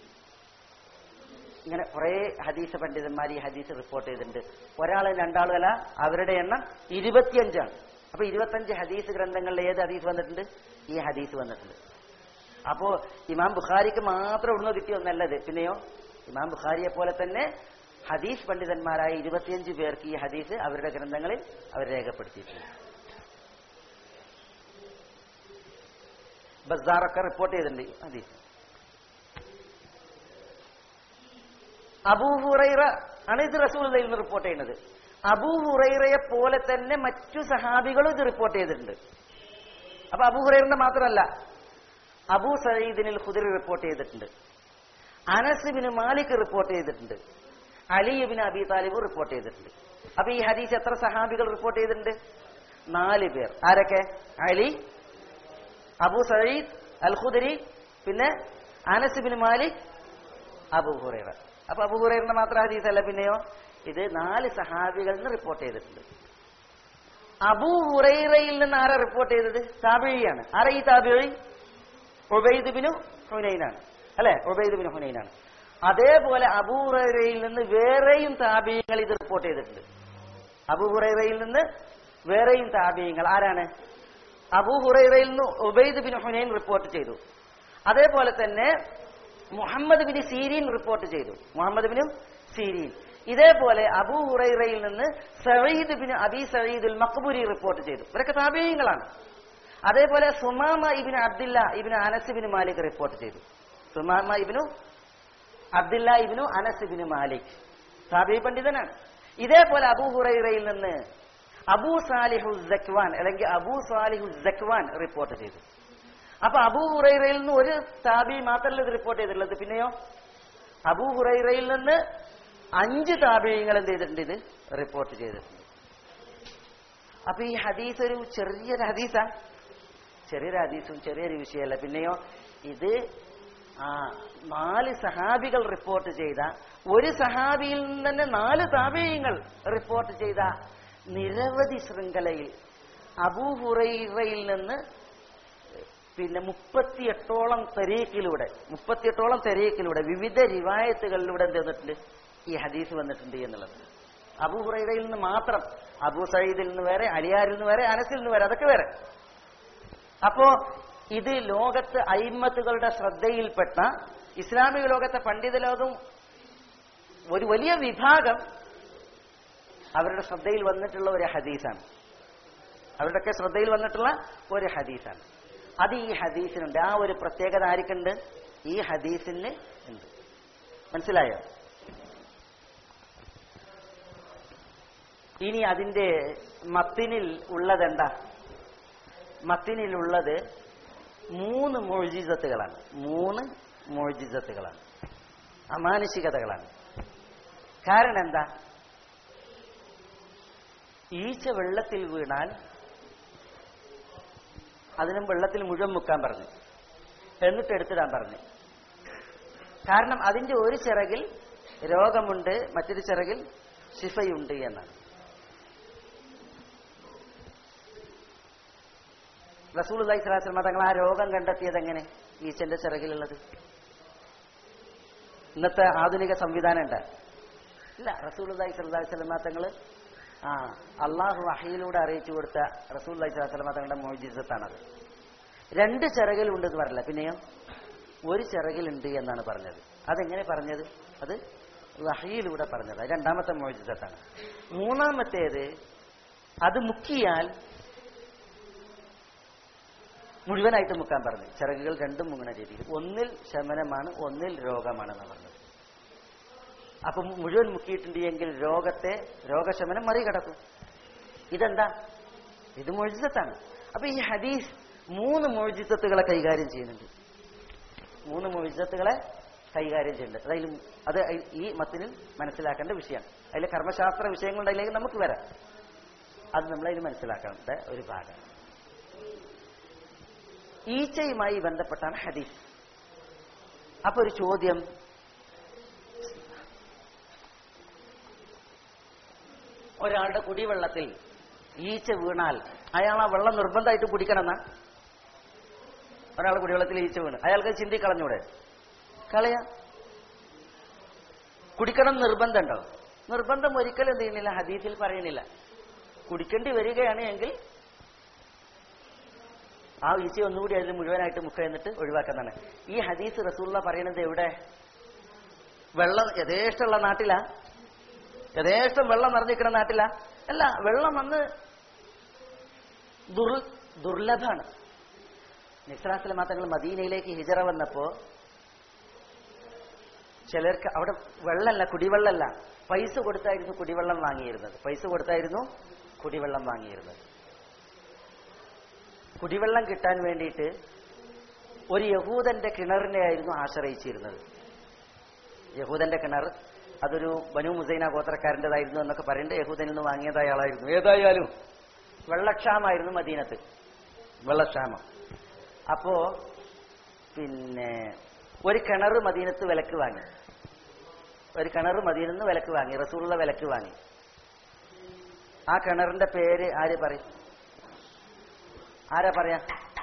ഇങ്ങനെ കുറെ ഹദീസ് പണ്ഡിതന്മാർ ഈ ഹദീസ് റിപ്പോർട്ട് ചെയ്തിട്ടുണ്ട് ഒരാള് രണ്ടാളുമല്ല അവരുടെ എണ്ണം ഇരുപത്തിയഞ്ചാണ് അപ്പൊ ഇരുപത്തഞ്ച് ഹദീസ് ഗ്രന്ഥങ്ങളിൽ ഏത് ഹദീസ് വന്നിട്ടുണ്ട് ഈ ഹദീസ് വന്നിട്ടുണ്ട് അപ്പോ ഇമാം ബുഖാരിക്ക് മാത്രം ഉണർന്നു കിട്ടിയ ഒന്നല്ലത് പിന്നെയോ ഇമാം ബുഖാരിയെ പോലെ തന്നെ ഹദീസ് പണ്ഡിതന്മാരായ ഇരുപത്തിയഞ്ച് പേർക്ക് ഈ ഹദീസ് അവരുടെ ഗ്രന്ഥങ്ങളിൽ അവർ രേഖപ്പെടുത്തിയിട്ടുണ്ട് ബസാറൊക്കെ റിപ്പോർട്ട് ചെയ്തിട്ടുണ്ട് ഈ ഹദീസ് അബൂ ഹുറൈറ ആണ് ഇത് റസൂലയിൽ നിന്ന് റിപ്പോർട്ട് ചെയ്യുന്നത് അബൂ ഹുറൈറയെ പോലെ തന്നെ മറ്റു സഹാബികളും ഇത് റിപ്പോർട്ട് ചെയ്തിട്ടുണ്ട് അപ്പൊ അബൂ ഹുറൈറിന്റെ മാത്രമല്ല അബൂ സയ്യിദിനിൽ ഖുദരി റിപ്പോർട്ട് ചെയ്തിട്ടുണ്ട് അനസിബിന് മാലിക് റിപ്പോർട്ട് ചെയ്തിട്ടുണ്ട് അലിബിന് അബി താലിബ് റിപ്പോർട്ട് ചെയ്തിട്ടുണ്ട് അപ്പൊ ഈ ഹദീസ് എത്ര സഹാബികൾ റിപ്പോർട്ട് ചെയ്തിട്ടുണ്ട് നാല് പേർ ആരൊക്കെ അലി അബൂ സയ്യിദ് അൽ ഖുദരി പിന്നെ അനസിബിന് മാലിക് അബൂ ഹുറൈറ അപ്പൊ അബൂ ഹുറൈറിന്റെ മാത്രം ഹദീസ് അല്ല പിന്നെയോ ഇത് നാല് സഹാബികളിൽ നിന്ന് റിപ്പോർട്ട് ചെയ്തിട്ടുണ്ട് അബൂ ഹുറൈറയിൽ നിന്ന് ആരാ റിപ്പോർട്ട് ചെയ്തത് താബിഴിയാണ് ആരാ ഈ താബിഴി ഉബൈദ് ബിനു ഹുനൈനാണ് അല്ലെ ഉബൈദ് ബിനു ഹുനൈനാണ് അതേപോലെ അബൂ ഹുറൈറയിൽ നിന്ന് വേറെയും താബിയങ്ങൾ ഇത് റിപ്പോർട്ട് ചെയ്തിട്ടുണ്ട് അബൂ ഹുറൈറയിൽ നിന്ന് വേറെയും താബിയങ്ങൾ ആരാണ് അബൂ ഹുറൈറയിൽ നിന്ന് ഉബൈദ് ബിൻ ഹുനൈൻ റിപ്പോർട്ട് ചെയ്തു അതേപോലെ തന്നെ മുഹമ്മദ് ബിൻ സീരീൻ റിപ്പോർട്ട് ചെയ്തു മുഹമ്മദ് ബിൻ സീരീൻ ഇതേപോലെ അബൂ ഹുറൈറയിൽ നിന്ന് സഈദ് ബിൻ അബി സഈദുൽ മഖ്ബൂരി റിപ്പോർട്ട് ചെയ്തു ഇവരൊക്കെ താബിയങ്ങളാണ് അതേപോലെ സുമാമ ഇബിന് അബ്ദില്ല ഇബിന് അനസ് ബിൻ മാലിക് റിപ്പോർട്ട് ചെയ്തു സുമാമ ഇബിനു അബ്ദില്ല ഇബിനു അനസ് ബിൻ മാലിക് താബി പണ്ഡിതനാണ് ഇതേപോലെ അബൂ ഹുറൈറയിൽ നിന്ന് അബൂ സാലിഹു ജക്വാൻ അല്ലെങ്കിൽ അബൂ സാലിഹു ജക്വാൻ റിപ്പോർട്ട് ചെയ്തു അപ്പൊ അബൂ ഹുറൈറയിൽ നിന്ന് ഒരു താബി മാത്രമല്ല ഇത് റിപ്പോർട്ട് ചെയ്തിട്ടുള്ളത് പിന്നെയോ അബൂ ഹുറൈറയിൽ നിന്ന് അഞ്ച് താബിയങ്ങൾ എന്ത് ചെയ്തിട്ടുണ്ട് ഇത് റിപ്പോർട്ട് ചെയ്തിട്ടുണ്ട് അപ്പൊ ഈ ഹദീസ് ഒരു ചെറിയൊരു ഹദീസാണ് ചെറിയൊരു ഹദീസും ചെറിയൊരു വിഷയമല്ല പിന്നെയോ ഇത് ആ നാല് സഹാബികൾ റിപ്പോർട്ട് ചെയ്ത ഒരു സഹാബിയിൽ നിന്ന് തന്നെ നാല് താപേയങ്ങൾ റിപ്പോർട്ട് ചെയ്ത നിരവധി ശൃംഖലയിൽ അബൂ ഹുറൈറയിൽ നിന്ന് പിന്നെ മുപ്പത്തിയെട്ടോളം തെരീക്കിലൂടെ മുപ്പത്തിയെട്ടോളം തെരീക്കിലൂടെ വിവിധ റിവായത്തുകളിലൂടെ എന്ത് വന്നിട്ടുണ്ട് ഈ ഹദീസ് വന്നിട്ടുണ്ട് എന്നുള്ളത് അബൂ ഹുറൈറയിൽ നിന്ന് മാത്രം അബൂ സയ്യിദിൽ നിന്ന് വേറെ അലിയാരിൽ നിന്ന് വേറെ അനസിൽ നിന്ന് വേറെ അതൊക്കെ വേറെ അപ്പോ ഇത് ലോകത്ത് അയിമത്തുകളുടെ ശ്രദ്ധയിൽപ്പെട്ട ഇസ്ലാമിക ലോകത്തെ പണ്ഡിത ലോകം ഒരു വലിയ വിഭാഗം അവരുടെ ശ്രദ്ധയിൽ വന്നിട്ടുള്ള ഒരു ഹദീസാണ് അവരുടെയൊക്കെ ശ്രദ്ധയിൽ വന്നിട്ടുള്ള ഒരു ഹദീസാണ് അത് ഈ ഹദീസിനുണ്ട് ആ ഒരു പ്രത്യേകത ആർക്കുണ്ട് ഈ ഹദീസിന് ഉണ്ട് മനസ്സിലായോ ഇനി അതിന്റെ മത്തിനിൽ ഉള്ളതെന്താ മത്തിനിലുള്ളത് മൂന്ന് മൊഴിജിസത്തുകളാണ് മൂന്ന് മൊഴിജിസത്തുകളാണ് അമാനുഷികതകളാണ് കാരണം എന്താ ഈച്ച വെള്ളത്തിൽ വീണാൽ അതിനും വെള്ളത്തിൽ മുഴുവൻ മുക്കാൻ പറഞ്ഞു എന്നിട്ട് എടുത്തിടാൻ പറഞ്ഞു കാരണം അതിന്റെ ഒരു ചിറകിൽ രോഗമുണ്ട് മറ്റൊരു ചിറകിൽ ശിഫയുണ്ട് എന്നാണ് റസൂൽ അള്ളഹി സ്വലാസ്ലമ തങ്ങൾ ആ രോഗം കണ്ടെത്തിയത് എങ്ങനെ ഈച്ചന്റെ ചിറകിലുള്ളത് ഇന്നത്തെ ആധുനിക സംവിധാനം ഉണ്ട് ഇല്ല റസൂൽ അള്ളഹി സ്വലാഹി സ്വലമ തങ്ങൾ ആ അള്ളാഹു വഹയിലൂടെ അറിയിച്ചു കൊടുത്ത റസൂൽ അള്ളഹി സ്വലാഹി സ്വലമ തങ്ങളുടെ മോജിസത്താണത് രണ്ട് ചിറകിലുണ്ട് എന്ന് പറഞ്ഞില്ല പിന്നെയോ ഒരു ചിറകിലുണ്ട് എന്നാണ് പറഞ്ഞത് അതെങ്ങനെ പറഞ്ഞത് അത് വഹയിലൂടെ പറഞ്ഞത് അത് രണ്ടാമത്തെ മോജിസത്താണ് മൂന്നാമത്തേത് അത് മുക്കിയാൽ മുഴുവനായിട്ട് മുക്കാൻ പറഞ്ഞു ചിറകുകൾ രണ്ടും മുങ്ങണ രീതിയിൽ ഒന്നിൽ ശമനമാണ് ഒന്നിൽ രോഗമാണെന്ന് പറഞ്ഞത് അപ്പൊ മുഴുവൻ മുക്കിയിട്ടുണ്ട് എങ്കിൽ രോഗത്തെ രോഗശമനം മറികടക്കും ഇതെന്താ ഇത് മൊഴിജിത്തത്താണ് അപ്പൊ ഈ ഹദീസ് മൂന്ന് മൊഴിജിത്തത്തുകളെ കൈകാര്യം ചെയ്യുന്നുണ്ട് മൂന്ന് മൊഴിജിത്തത്തുകളെ കൈകാര്യം ചെയ്യുന്നുണ്ട് അതിൽ അത് ഈ മത്തിനിൽ മനസ്സിലാക്കേണ്ട വിഷയമാണ് അതിലെ കർമ്മശാസ്ത്ര വിഷയങ്ങളുടെ അതിലേക്ക് നമുക്ക് വരാം അത് നമ്മളതിൽ മനസ്സിലാക്കേണ്ട ഒരു ഭാഗമാണ് ഈച്ചയുമായി ബന്ധപ്പെട്ടാണ് ഹദീസ് അപ്പൊ ഒരു ചോദ്യം ഒരാളുടെ കുടിവെള്ളത്തിൽ ഈച്ച വീണാൽ അയാൾ ആ വെള്ളം നിർബന്ധമായിട്ട് കുടിക്കണമെന്ന ഒരാളുടെ കുടിവെള്ളത്തിൽ ഈച്ച വീണ് അയാൾക്ക് ചിന്തി കളഞ്ഞൂടെ കളയാ കുടിക്കണം നിർബന്ധമുണ്ടോ നിർബന്ധം ഒരിക്കലും എന്ത് ചെയ്യുന്നില്ല ഹദീസിൽ പറയുന്നില്ല കുടിക്കേണ്ടി വരികയാണ് എങ്കിൽ ആ ഈച്ച ഒന്നുകൂടി അതിൽ മുഴുവനായിട്ട് മുക്ക എന്നിട്ട് ഒഴിവാക്കുന്നതാണ് ഈ ഹദീസ് റസൂള്ള പറയുന്നത് എവിടെ വെള്ളം യഥേഷ്ടമുള്ള നാട്ടിലാ യഥേഷ്ടം വെള്ളം നിറഞ്ഞിരിക്കുന്ന നാട്ടില അല്ല വെള്ളം വന്ന് ദുർ ദുർലഭാണ് നിസ്രാസിലെ മാത്തങ്ങൾ മദീനയിലേക്ക് ഹിജറ വന്നപ്പോ ചിലർക്ക് അവിടെ വെള്ളമല്ല കുടിവെള്ളമല്ല പൈസ കൊടുത്തായിരുന്നു കുടിവെള്ളം വാങ്ങിയിരുന്നത് പൈസ കൊടുത്തായിരുന്നു കുടിവെള്ളം വാങ്ങിയിരുന്നത് കുടിവെള്ളം കിട്ടാൻ വേണ്ടിയിട്ട് ഒരു യഹൂദന്റെ കിണറിനെ ആയിരുന്നു ആശ്രയിച്ചിരുന്നത് യഹൂദന്റെ കിണർ അതൊരു ബനു മുസൈന ഗോത്രക്കാരൻ്റെതായിരുന്നു എന്നൊക്കെ പറയുന്നത് യഹൂദനിൽ നിന്ന് വാങ്ങിയതായ ആളായിരുന്നു ഏതായാലും വെള്ളക്ഷാമായിരുന്നു മദീനത്ത് വെള്ളക്ഷാമം അപ്പോ പിന്നെ ഒരു കിണർ മദീനത്ത് വിലക്ക് വാങ്ങി ഒരു കിണർ മദീനത്ത് വിലക്ക് വാങ്ങി റസൂലുള്ള വിലക്ക് വാങ്ങി ആ കിണറിന്റെ പേര് ആര് പറയും ആരാ പറയാ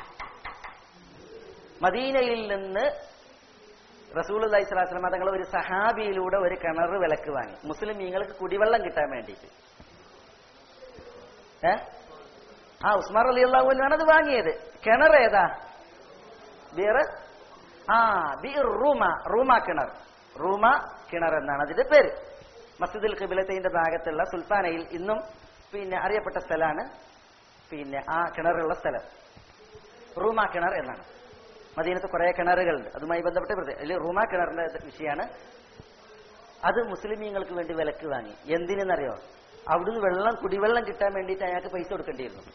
മദീനയിൽ നിന്ന് റസൂൽ അലൈഹി സ്വലാസ്ലമ തങ്ങൾ ഒരു സഹാബിയിലൂടെ ഒരു കിണർ വിലക്ക് വാങ്ങി മുസ്ലിം മീങ്ങൾക്ക് കുടിവെള്ളം കിട്ടാൻ വേണ്ടിയിട്ട് ഏ ആ ഉസ്മാർ അലി അള്ളാഹുവിനാണ് അത് വാങ്ങിയത് കിണർ ഏതാ ബീർ ആ ബീർ റൂമ റൂമ കിണർ റൂമ കിണർ എന്നാണ് അതിന്റെ പേര് മസ്ജിദുൽ ഖിബിലത്തിന്റെ ഭാഗത്തുള്ള സുൽത്താനയിൽ ഇന്നും പിന്നെ അറിയപ്പെട്ട സ്ഥലമാണ് പിന്നെ ആ കിണറുള്ള സ്ഥലം റൂമ കിണർ എന്നാണ് മദീനത്ത് കുറെ കിണറുകളുണ്ട് അതുമായി ബന്ധപ്പെട്ട് പ്രത്യേകം അതിൽ റൂമ കിണറിന്റെ വിഷയമാണ് അത് മുസ്ലിമീങ്ങൾക്ക് വേണ്ടി വിലക്ക് വാങ്ങി എന്തിനെന്നറിയോ അവിടുന്ന് വെള്ളം കുടിവെള്ളം കിട്ടാൻ വേണ്ടിയിട്ട് അയാൾക്ക് പൈസ കൊടുക്കേണ്ടിയിരുന്നു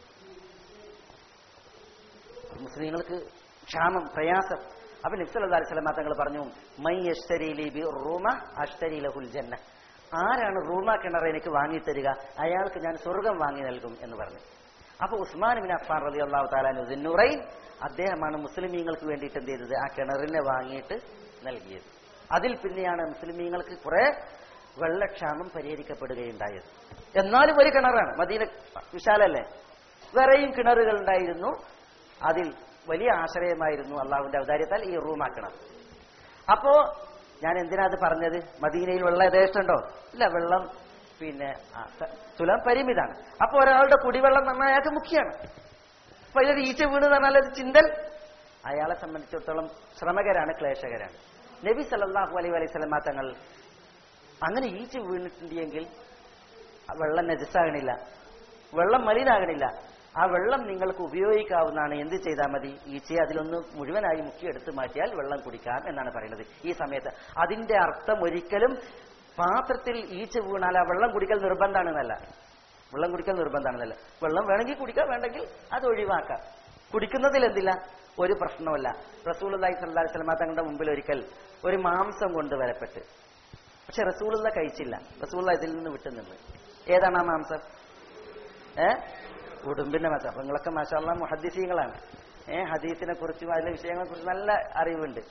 മുസ്ലിങ്ങൾക്ക് ക്ഷാമം പ്രയാസം അപ്പൊ നിസ്സലി സ്വലമ തങ്ങൾ പറഞ്ഞു മൈ അഷ്തരിലി ബി റൂമ അഷ്തരി ലഹുൽ ജന്ന ആരാണ് റൂമ കിണർ എനിക്ക് വാങ്ങിത്തരിക അയാൾക്ക് ഞാൻ സ്വർഗം വാങ്ങി നൽകും എന്ന് പറഞ്ഞു അപ്പൊ ഉസ്മാൻ ബിൻ അഫ്ഫാൻ റലി അള്ളാഹു താലാനുറൈൻ അദ്ദേഹമാണ് മുസ്ലിമീങ്ങൾക്ക് വേണ്ടിയിട്ട് എന്ത് ചെയ്തത് ആ കിണറിനെ വാങ്ങിയിട്ട് നൽകിയത് അതിൽ പിന്നെയാണ് മുസ്ലിമീങ്ങൾക്ക് കുറെ വെള്ളക്ഷാമം പരിഹരിക്കപ്പെടുകയുണ്ടായത് എന്നാലും ഒരു കിണറാണ് മദീന വിശാലല്ലേ വേറെയും കിണറുകൾ ഉണ്ടായിരുന്നു അതിൽ വലിയ ആശ്രയമായിരുന്നു അള്ളാഹുവിന്റെ ഔദാര്യത്താൽ ഈ റൂം ആക്കണം അപ്പോ ഞാൻ എന്തിനാ അത് പറഞ്ഞത് മദീനയിൽ വെള്ളം യഥേഷ്ടമുണ്ടോ ഇല്ല വെള്ളം പിന്നെ ആ, ത- തുലം പരിമിതാണ് അപ്പൊ ഒരാളുടെ കുടിവെള്ളം എന്ന് പറഞ്ഞാൽ അയാൾക്ക് മുഖ്യമാണ് അപ്പൊ ഇതിലൊരു ഈച്ച വീണ് എന്ന് പറഞ്ഞാൽ അത് ചിന്തൽ അയാളെ സംബന്ധിച്ചിടത്തോളം ശ്രമകരാണ് ക്ലേശകരാണ് നബി സല്ലല്ലാഹു അലൈഹി അലൈഹി സ്വലമ തങ്ങൾ അങ്ങനെ ഈച്ച വീണിട്ടുണ്ടെങ്കിൽ ആ വെള്ളം നജസ്സാകണില്ല വെള്ളം മലിനാകണില്ല ആ വെള്ളം നിങ്ങൾക്ക് ഉപയോഗിക്കാവുന്നതാണ് എന്ത് ചെയ്താൽ മതി ഈച്ചയെ അതിലൊന്ന് മുഴുവനായി മുക്കിയെടുത്ത് മാറ്റിയാൽ വെള്ളം കുടിക്കാം എന്നാണ് പറയുന്നത് ഈ സമയത്ത് അതിന്റെ അർത്ഥം ഒരിക്കലും പാത്രത്തിൽ ഈച്ച വീണാൽ ആ വെള്ളം കുടിക്കൽ നിർബന്ധമാണെന്നല്ല വെള്ളം കുടിക്കൽ നിർബന്ധമാണെന്നല്ല വെള്ളം വേണമെങ്കിൽ കുടിക്കാം വേണ്ടെങ്കിൽ അത് ഒഴിവാക്കാം കുടിക്കുന്നതിൽ എന്തില്ല ഒരു പ്രശ്നമല്ല റസൂൽ അള്ളഹി സ്വല്ലാ സ്വലമ തങ്ങളുടെ മുമ്പിൽ ഒരിക്കൽ ഒരു മാംസം കൊണ്ട് വരപ്പെട്ട് പക്ഷെ റസൂലുള്ള കഴിച്ചില്ല റസൂള്ള ഇതിൽ നിന്ന് വിട്ടുനിന്ന് ഏതാണ് ആ മാംസം ഏ ഉടുമ്പിന്റെ മാസം അപ്പൊ നിങ്ങളൊക്കെ മാഷാള്ള മുഹദ്ദിസീങ്ങളാണ് ഏ ഹദീസിനെ കുറിച്ചും അതിലെ വിഷയങ്ങളെ കുറിച്ച് നല്ല അറിവുണ്ട്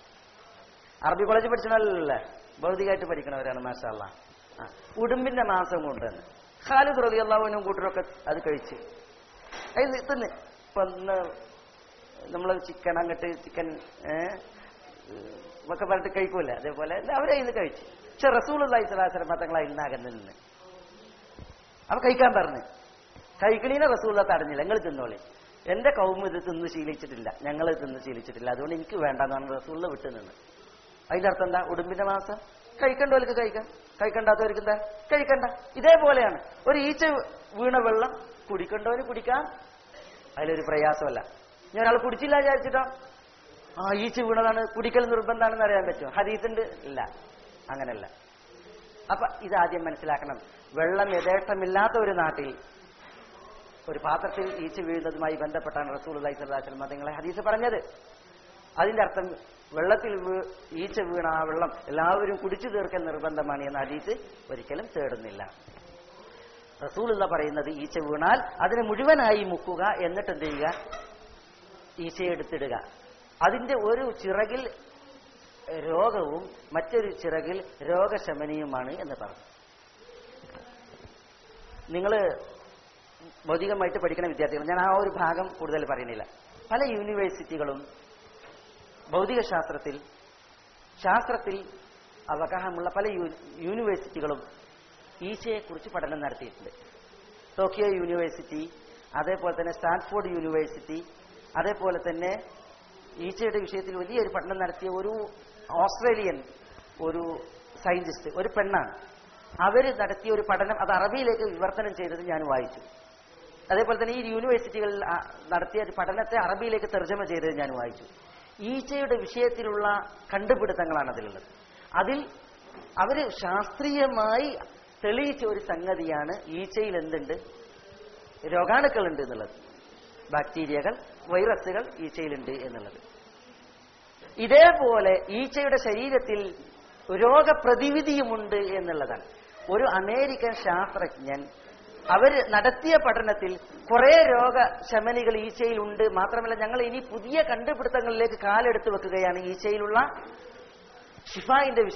അറബി കോളേജിൽ പഠിച്ചണല്ലേ ഭൗതികമായിട്ട് പഠിക്കണവരാണ് മാഷാള്ള ആ ഉടുമ്പിന്റെ മാംസം കൊണ്ടുവന്ന് ഖാലിദ് റലി അള്ളാഹുവിനും കൂട്ടരൊക്കെ അത് കഴിച്ച് അത് തിന്ന് ഇപ്പൊ ഇന്ന് നമ്മൾ ചിക്കൻ അങ്ങോട്ട് ചിക്കൻ ഏഹ് ഒക്കെ പറഞ്ഞിട്ട് കഴിക്കൂല അതേപോലെ അവരെ ഇത് കഴിച്ചു പക്ഷെ റസൂൾ അള്ളാഹി സ്വലാസ്ലം തങ്ങൾ അതിൽ നിന്ന് അകന്ന് നിന്ന് അപ്പൊ കഴിക്കാൻ പറഞ്ഞു കഴിക്കണീനെ റസൂള്ള തടഞ്ഞില്ല നിങ്ങൾ തിന്നോളി എന്റെ കൗമ ഇത് തിന്ന് ശീലിച്ചിട്ടില്ല ഞങ്ങൾ തിന്ന് ശീലിച്ചിട്ടില്ല അതുകൊണ്ട് എനിക്ക് വേണ്ടെന്ന് പറഞ്ഞ് റസൂള്ള വിട്ടു നിന്ന് അതിന്റെ അർത്ഥം എന്താ ഉടുമ്പിന്റെ മാസം കഴിക്കേണ്ടവർക്ക് കഴിക്കാം കഴിക്കണ്ടാത്തവർക്ക് എന്താ കഴിക്കണ്ട ഇതേപോലെയാണ് ഒരു ഈച്ച വീണ വെള്ളം കുടിക്കേണ്ടവന് കുടിക്കാം അതിലൊരു പ്രയാസമല്ല ഞാൻ ഒരാൾ കുടിച്ചില്ല വിചാരിച്ചിട്ടോ ആ ഈച്ച വീണതാണ് കുടിക്കൽ നിർബന്ധമാണെന്ന് അറിയാൻ പറ്റുമോ ഹദീസുണ്ട് ഇല്ല അങ്ങനല്ല അപ്പൊ ഇതാദ്യം മനസ്സിലാക്കണം വെള്ളം യഥേഷ്ടമില്ലാത്ത ഒരു നാട്ടിൽ ഒരു പാത്രത്തിൽ ഈച്ച വീഴുന്നതുമായി ബന്ധപ്പെട്ടാണ് റസൂൽ അലൈഹി സ്വലാസ്ലം മതങ്ങളെ ഹദീസ് പറഞ്ഞത് അതിന്റെ അർത്ഥം വെള്ളത്തിൽ വീ- ഈച്ച വീണ ആ വെള്ളം എല്ലാവരും കുടിച്ചു തീർക്കൽ നിർബന്ധമാണ് എന്ന ഹദീസ് ഒരിക്കലും തേടുന്നില്ല റസൂലുള്ള പറയുന്നത് ഈച്ച വീണാൽ അതിനെ മുഴുവനായി മുക്കുക എന്നിട്ട് എന്ത് ചെയ്യുക ഈച്ചയെ എടുത്തിടുക അതിന്റെ ഒരു ചിറകിൽ രോഗവും മറ്റൊരു ചിറകിൽ രോഗശമനിയുമാണ് എന്ന് പറഞ്ഞു നിങ്ങൾ ഭൗതികമായിട്ട് പഠിക്കുന്ന വിദ്യാർത്ഥികൾ ഞാൻ ആ ഒരു ഭാഗം കൂടുതൽ പറയുന്നില്ല പല യൂണിവേഴ്സിറ്റികളും ഭൗതിക ശാസ്ത്രത്തിൽ ശാസ്ത്രത്തിൽ അവഗാഹമുള്ള പല യൂ- യൂണിവേഴ്സിറ്റികളും ഈച്ചയെക്കുറിച്ച് പഠനം നടത്തിയിട്ടുണ്ട് ടോക്കിയോ യൂണിവേഴ്സിറ്റി അതേപോലെ തന്നെ സ്റ്റാൻഫോർഡ് യൂണിവേഴ്സിറ്റി അതേപോലെ തന്നെ ഈച്ചയുടെ വിഷയത്തിൽ വലിയൊരു പഠനം നടത്തിയ ഒരു ഓസ്ട്രേലിയൻ ഒരു സയന്റിസ്റ്റ് ഒരു പെണ്ണാണ് അവർ നടത്തിയ ഒരു പഠനം അത് അറബിയിലേക്ക് വിവർത്തനം ചെയ്തത് ഞാൻ വായിച്ചു അതേപോലെ തന്നെ ഈ യൂണിവേഴ്സിറ്റികളിൽ ആ, നടത്തിയ ഒരു പഠനത്തെ അറബിയിലേക്ക് തർജ്ജമ ചെയ്തത് ഞാൻ വായിച്ചു ഈച്ചയുടെ വിഷയത്തിലുള്ള കണ്ടുപിടുത്തങ്ങളാണ് അതിലുള്ളത് അതിൽ അവര് ശാസ്ത്രീയമായി തെളിയിച്ച ഒരു സംഗതിയാണ് ഈച്ചയിൽ എന്തുണ്ട് രോഗാണുക്കൾ ഉണ്ട് എന്നുള്ളത് ബാക്ടീരിയകൾ വൈറസുകൾ ഈച്ചയിലുണ്ട് എന്നുള്ളത് ഇതേപോലെ ഈച്ചയുടെ ശരീരത്തിൽ രോഗപ്രതിവിധിയുമുണ്ട് എന്നുള്ളതാണ് ഒരു അമേരിക്കൻ ശാസ്ത്രജ്ഞൻ അവർ നടത്തിയ പഠനത്തിൽ കുറെ രോഗശമനികൾ ഈച്ചയിലുണ്ട് മാത്രമല്ല ഞങ്ങൾ ഇനി പുതിയ കണ്ടുപിടുത്തങ്ങളിലേക്ക് കാലെടുത്ത് വെക്കുകയാണ് ഈച്ചയിലുള്ള ഷിഫായിന്റെ